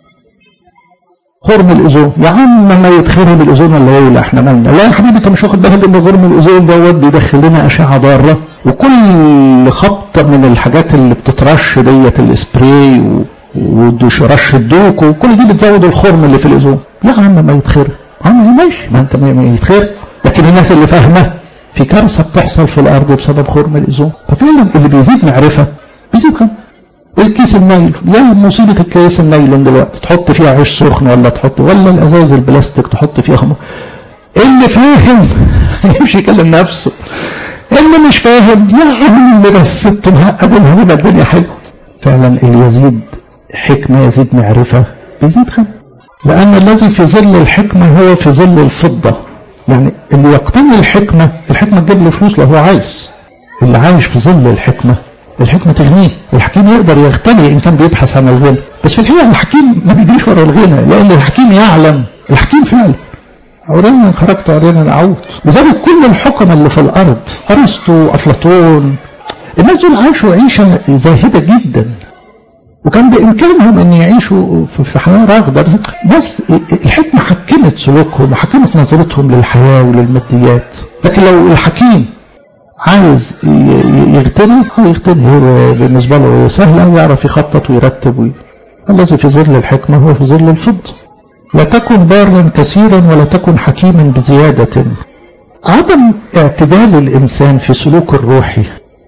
S1: خرم الاوزون يا عم ما يتخرب الاوزون ولا يولع احنا مالنا لا يا حبيبي انت مش واخد بالك ان خرم الاوزون دوت بيدخل لنا اشعه ضاره وكل خبطه من الحاجات اللي بتترش ديت السبراي ورش الدوك وكل دي بتزود الخرم اللي في الاوزون يا عم ما يتخرب عم ماشي ما انت ما يتخرب لكن الناس اللي فاهمه في كارثه بتحصل في الارض بسبب خرم الاوزون ففعلا اللي بيزيد معرفه بيزيد خم الكيس النايلون يا مصيبه الكيس النايلون دلوقتي تحط فيها عيش سخن ولا تحط ولا الازايز البلاستيك تحط فيها خمر اللي فاهم يمشي يكلم نفسه اللي مش فاهم يا عم بس انتوا معقدينها هنا الدنيا حلوه فعلا اللي يزيد حكمه يزيد معرفه يزيد خم لان الذي في ظل الحكمه هو في ظل الفضه يعني اللي يقتني الحكمه الحكمه تجيب له فلوس لو هو عايز اللي عايش في ظل الحكمه الحكمة تغنيه الحكيم يقدر يغتني إن كان بيبحث عن الغنى بس في الحقيقة الحكيم ما بيجريش ورا الغنى لأن الحكيم يعلم الحكيم فعلا أورينا خرجت أورينا نعود لذلك كل الحكم اللي في الأرض أرسطو أفلاطون الناس دول عاشوا عيشة زاهدة جدا وكان بإمكانهم أن يعيشوا في حياة راغدة بس الحكمة حكمت سلوكهم وحكمت نظرتهم للحياة وللماديات لكن لو الحكيم عايز يغتني هو يغتني هو بالنسبة له سهلة يعرف يخطط ويرتب وي. الذي في ظل الحكمة هو في ظل الفضة لا تكن بارا كثيرا ولا تكن حكيما بزيادة عدم اعتدال الإنسان في سلوك الروحي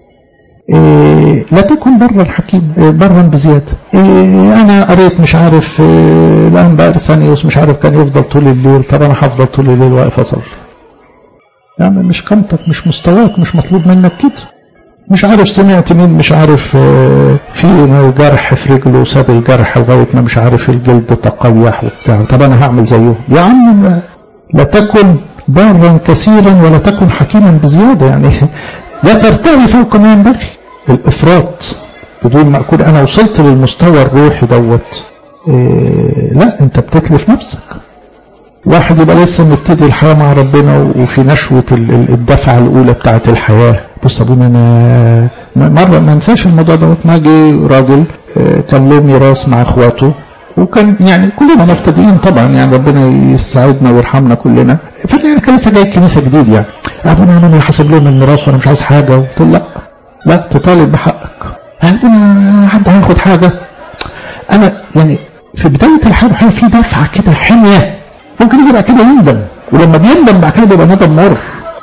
S1: إيه لا تكن برا حكيم إيه برا بزيادة إيه أنا قريت مش عارف إيه الآن بقى أرسانيوس مش عارف كان يفضل طول الليل طب أنا هفضل طول الليل واقف أصلي يعني مش قيمتك مش مستواك مش مطلوب منك كده مش عارف سمعت مين مش عارف في جرح في رجله ساب الجرح لغايه ما مش عارف الجلد تقيح وبتاع طب انا هعمل زيه يا عم لا تكن بارا كثيرا ولا تكن حكيما بزياده يعني لا ترتقي فوق ما ينبغي الافراط بدون ما اكون انا وصلت للمستوى الروحي دوت إيه لا انت بتتلف نفسك واحد يبقى لسه مبتدي الحياة مع ربنا وفي نشوة الدفعة الأولى بتاعة الحياة بص أبونا أنا مرة ما انساش الموضوع دوت ما جه راجل كان له ميراث مع إخواته وكان يعني كلنا مبتدئين طبعا يعني ربنا يساعدنا ويرحمنا كلنا فانا كان لسه جاي الكنيسه جديد يعني ابونا انا حاسب لهم الميراث وانا مش عايز حاجه قلت له لا لا تطالب بحقك ابونا حد هياخد حاجه انا يعني في بدايه الحياه في دفعه كده حميه ممكن يجي بعد كده يندم ولما بيندم بعد كده بيبقى ندم مر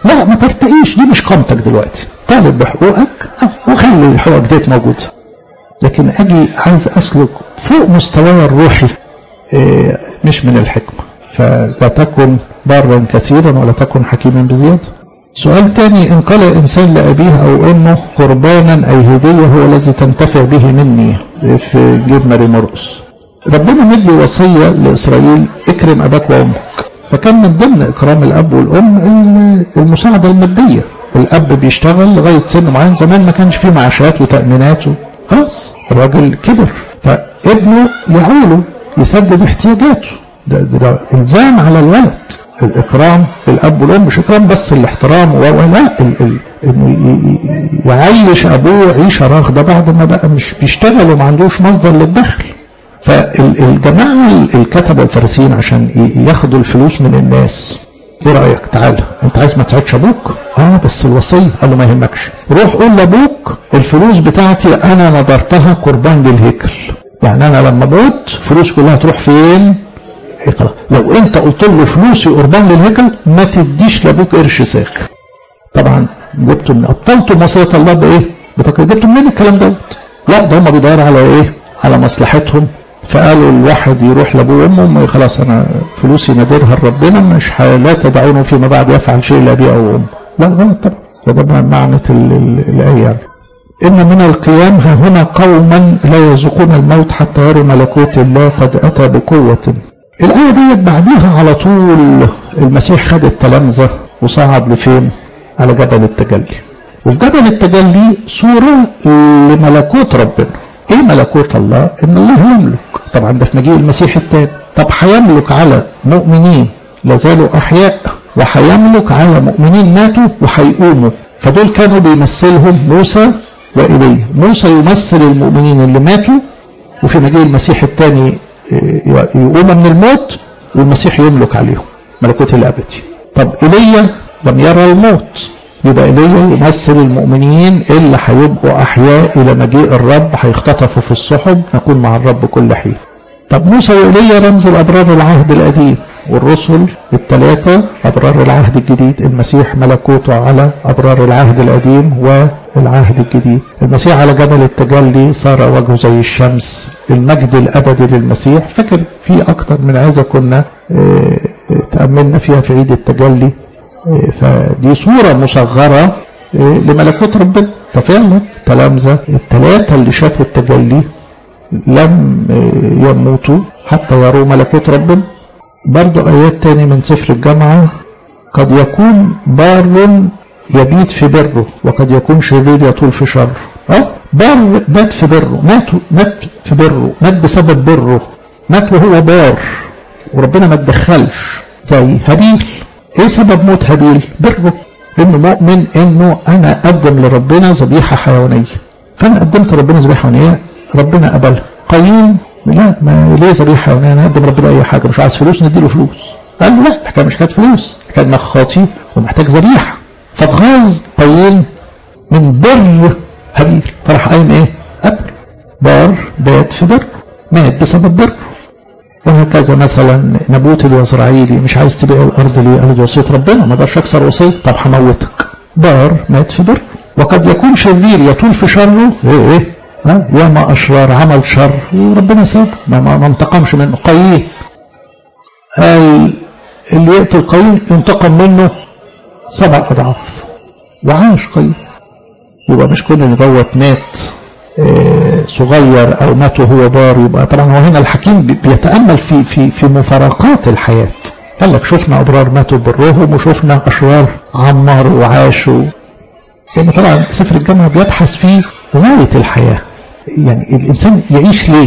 S1: لا ما ترتقيش دي مش قامتك دلوقتي طالب بحقوقك وخلي الحقوق ديت موجوده لكن اجي عايز اسلك فوق مستواي الروحي إيه مش من الحكمه فلا تكن بارا كثيرا ولا تكن حكيما بزياده سؤال تاني إن قال إنسان لأبيه أو أمه قربانا أي هدية هو الذي تنتفع به مني في جيب ماري مرقس ربنا مدي وصية لإسرائيل اكرم أباك وأمك فكان من ضمن إكرام الأب والأم المساعدة المادية الأب بيشتغل لغاية سن معين زمان ما كانش فيه معاشات وتأمينات خلاص الراجل كبر فابنه يعوله يسدد احتياجاته ده, ده, ده إلزام على الولد الإكرام للأب والأم مش إكرام بس الاحترام ولا إنه يعيش أبوه عيشة راغدة بعد ما بقى مش بيشتغل وما عندوش مصدر للدخل فالجماعة الكتبة الفارسيين عشان ياخدوا الفلوس من الناس ايه رأيك تعالى انت عايز ما تساعدش ابوك اه بس الوصية قال له ما يهمكش روح قول لابوك الفلوس بتاعتي انا نظرتها قربان للهيكل يعني انا لما موت فلوس كلها تروح فين خلاص لو انت قلت له فلوسي قربان للهيكل ما تديش لابوك قرش ساخ طبعا جبته من ابطلتوا وصيه الله بايه؟ بتقرير جبته منين الكلام دوت؟ لا ده هم بيدوروا على ايه؟ على مصلحتهم فقالوا الواحد يروح لابوه وامه خلاص انا فلوسي نادرها لربنا مش لا تدعونه فيما بعد يفعل شيء لابيه او امه لا غلط طبعا فده معنى الايه يعني إن من القيام ها هنا قوما لا يذوقون الموت حتى يروا ملكوت الله قد أتى بقوة الآية ديت بعديها على طول المسيح خد التلامذة وصعد لفين؟ على جبل التجلي. وفي جبل التجلي صورة لملكوت ربنا. إيه ملكوت الله؟ إن الله يملك. طبعا ده في مجيء المسيح التاني. طب هيملك على مؤمنين لا زالوا أحياء وهيملك على مؤمنين ماتوا وهيقوموا. فدول كانوا بيمثلهم موسى وإيليا. موسى يمثل المؤمنين اللي ماتوا وفي مجيء المسيح الثاني يقوم من الموت والمسيح يملك عليهم ملكوت الابدي طب ايليا لم يرى الموت يبقى ايليا يمثل المؤمنين اللي هيبقوا احياء الى مجيء الرب هيختطفوا في السحب نكون مع الرب كل حين طب موسى وايليا رمز الابرار العهد القديم والرسل الثلاثه ابرار العهد الجديد المسيح ملكوته على ابرار العهد القديم والعهد الجديد المسيح على جبل التجلي صار وجهه زي الشمس المجد الابدي للمسيح فاكر في اكتر من عايزه كنا اه تاملنا فيها في عيد التجلي اه فدي صوره مصغره اه لملكوت ربنا ففعلا تلامذه الثلاثه اللي شافوا التجلي لم يموتوا حتى يروا ملكوت ربنا برضو آيات تاني من سفر الجامعة قد يكون بار يبيت في بره وقد يكون شرير يطول في شر اه بار مات في بره مات مات في بره مات بسبب بره مات وهو بار وربنا ما تدخلش زي هابيل ايه سبب موت هابيل بره انه مؤمن انه انا اقدم لربنا ذبيحه حيوانيه فانا قدمت لربنا ذبيحه حيوانيه ربنا قبلها قايين لا ما ليه ذبيحه حيوانيه انا اقدم ربنا اي حاجه مش عايز فلوس نديله فلوس قال له لا الحكايه مش كانت فلوس كان مخاطي ومحتاج ذبيحه فاتغاظ قايين من بر هابيل فراح قايم ايه؟ قتل بار بات في بر مات بسبب بر وهكذا مثلا نبوت اليزرعيلي مش عايز تبيع الارض ليه؟ قال دي وصيه ربنا ما اقدرش اكسر وصيه طب هموتك بار مات في بر وقد يكون شرير يطول في شره ايه ايه ها ياما اشرار عمل شر وربنا سابه ما, ما, ما انتقمش منه قايين قال اللي يقتل قايين ينتقم منه سبع اضعاف وعاش قايين يبقى مش كل اللي دوت مات اه صغير او مات وهو بار يبقى طبعا هو هنا الحكيم بيتامل في في في مفارقات الحياه قال لك شفنا ابرار ماتوا برهم وشفنا اشرار عمروا وعاشوا لان طبعا سفر الجامعه بيبحث في غايه الحياه يعني الانسان يعيش ليه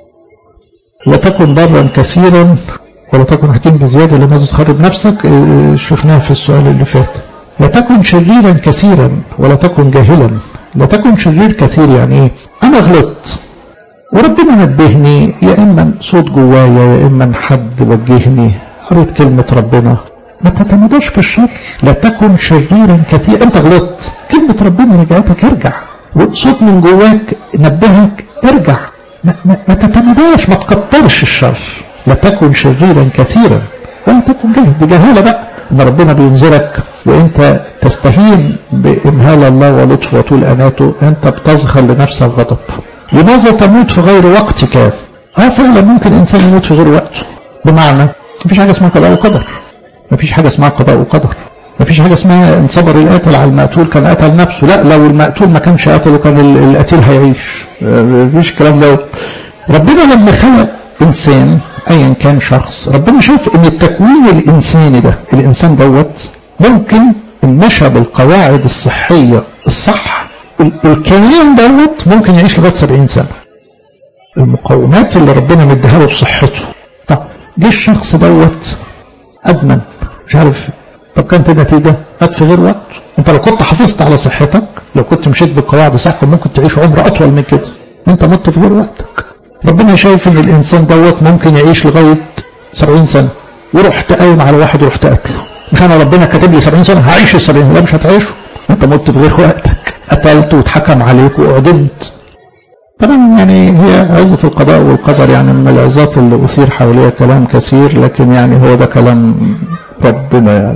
S1: لا تكن ضرا كثيرا ولا تكن حكيم بزياده لماذا تخرب نفسك اه شفناها في السؤال اللي فات لا تكن شريرا كثيرا ولا تكن جاهلا لا تكن شرير كثير يعني ايه انا غلطت وربنا نبهني يا اما صوت جوايا يا اما حد وجهني قريت كلمه ربنا ما تتمداش في الشر لا تكن شريرا كثيرا انت غلطت كلمه ربنا رجعتك ارجع صوت من جواك نبهك ارجع ما, ما, ما تتمداش ما تكترش الشر لا تكن شريرا كثيرا ولا تكن جاهل دي جهاله بقى ان ربنا بينذرك وانت تستهين بامهال الله ولطفه وطول اناته انت بتزخر لنفسك غضب لماذا تموت في غير وقتك اه فعلا ممكن انسان يموت في غير وقته بمعنى مفيش حاجه اسمها قضاء وقدر مفيش حاجه اسمها قضاء وقدر مفيش حاجه اسمها ان صبر القاتل على المقتول كان قتل نفسه لا لو المقتول ما كانش قتله كان القتيل هيعيش مفيش الكلام ده ربنا لما خلق انسان ايا كان شخص ربنا شاف ان التكوين الانساني ده الانسان دوت ممكن ان مشى بالقواعد الصحيه الصح الكيان دوت ممكن يعيش لغايه 70 سنه المقومات اللي ربنا مديها له بصحته طب جه الشخص دوت ادمن مش عارف طب كانت النتيجه مات في غير وقت انت لو كنت حافظت على صحتك لو كنت مشيت بالقواعد صح كان ممكن تعيش عمر اطول من كده انت مت في غير وقتك ربنا شايف ان الانسان دوت ممكن يعيش لغايه 70 سنه ورحت قايم على واحد ورحت قتله مش انا ربنا كاتب لي 70 سنه هعيش ال 70 لا مش هتعيشه انت مت في غير وقتك قتلت واتحكم عليك واعدمت طبعا يعني هي عزة القضاء والقدر يعني من العظات اللي أثير حواليها كلام كثير لكن يعني هو ده كلام ربنا يعني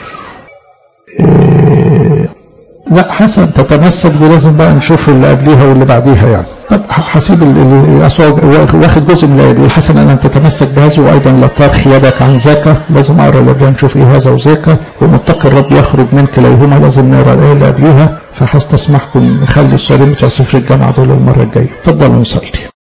S1: إيه لا حسن تتمسك دي لازم بقى نشوف اللي قبليها واللي بعديها يعني طب حسيب واخد جزء من الايه الحسن ان تتمسك بهذا وايضا لا ترخي يدك عن ذاك لازم اقرا الابرياء نشوف ايه هذا وذاك ومتقي الرب يخرج من كليهما لازم نقرا الايه اللي قبليها فهستسمحكم نخلي السؤالين بتوع سفر الجامعه دول المره الجايه اتفضلوا نصلي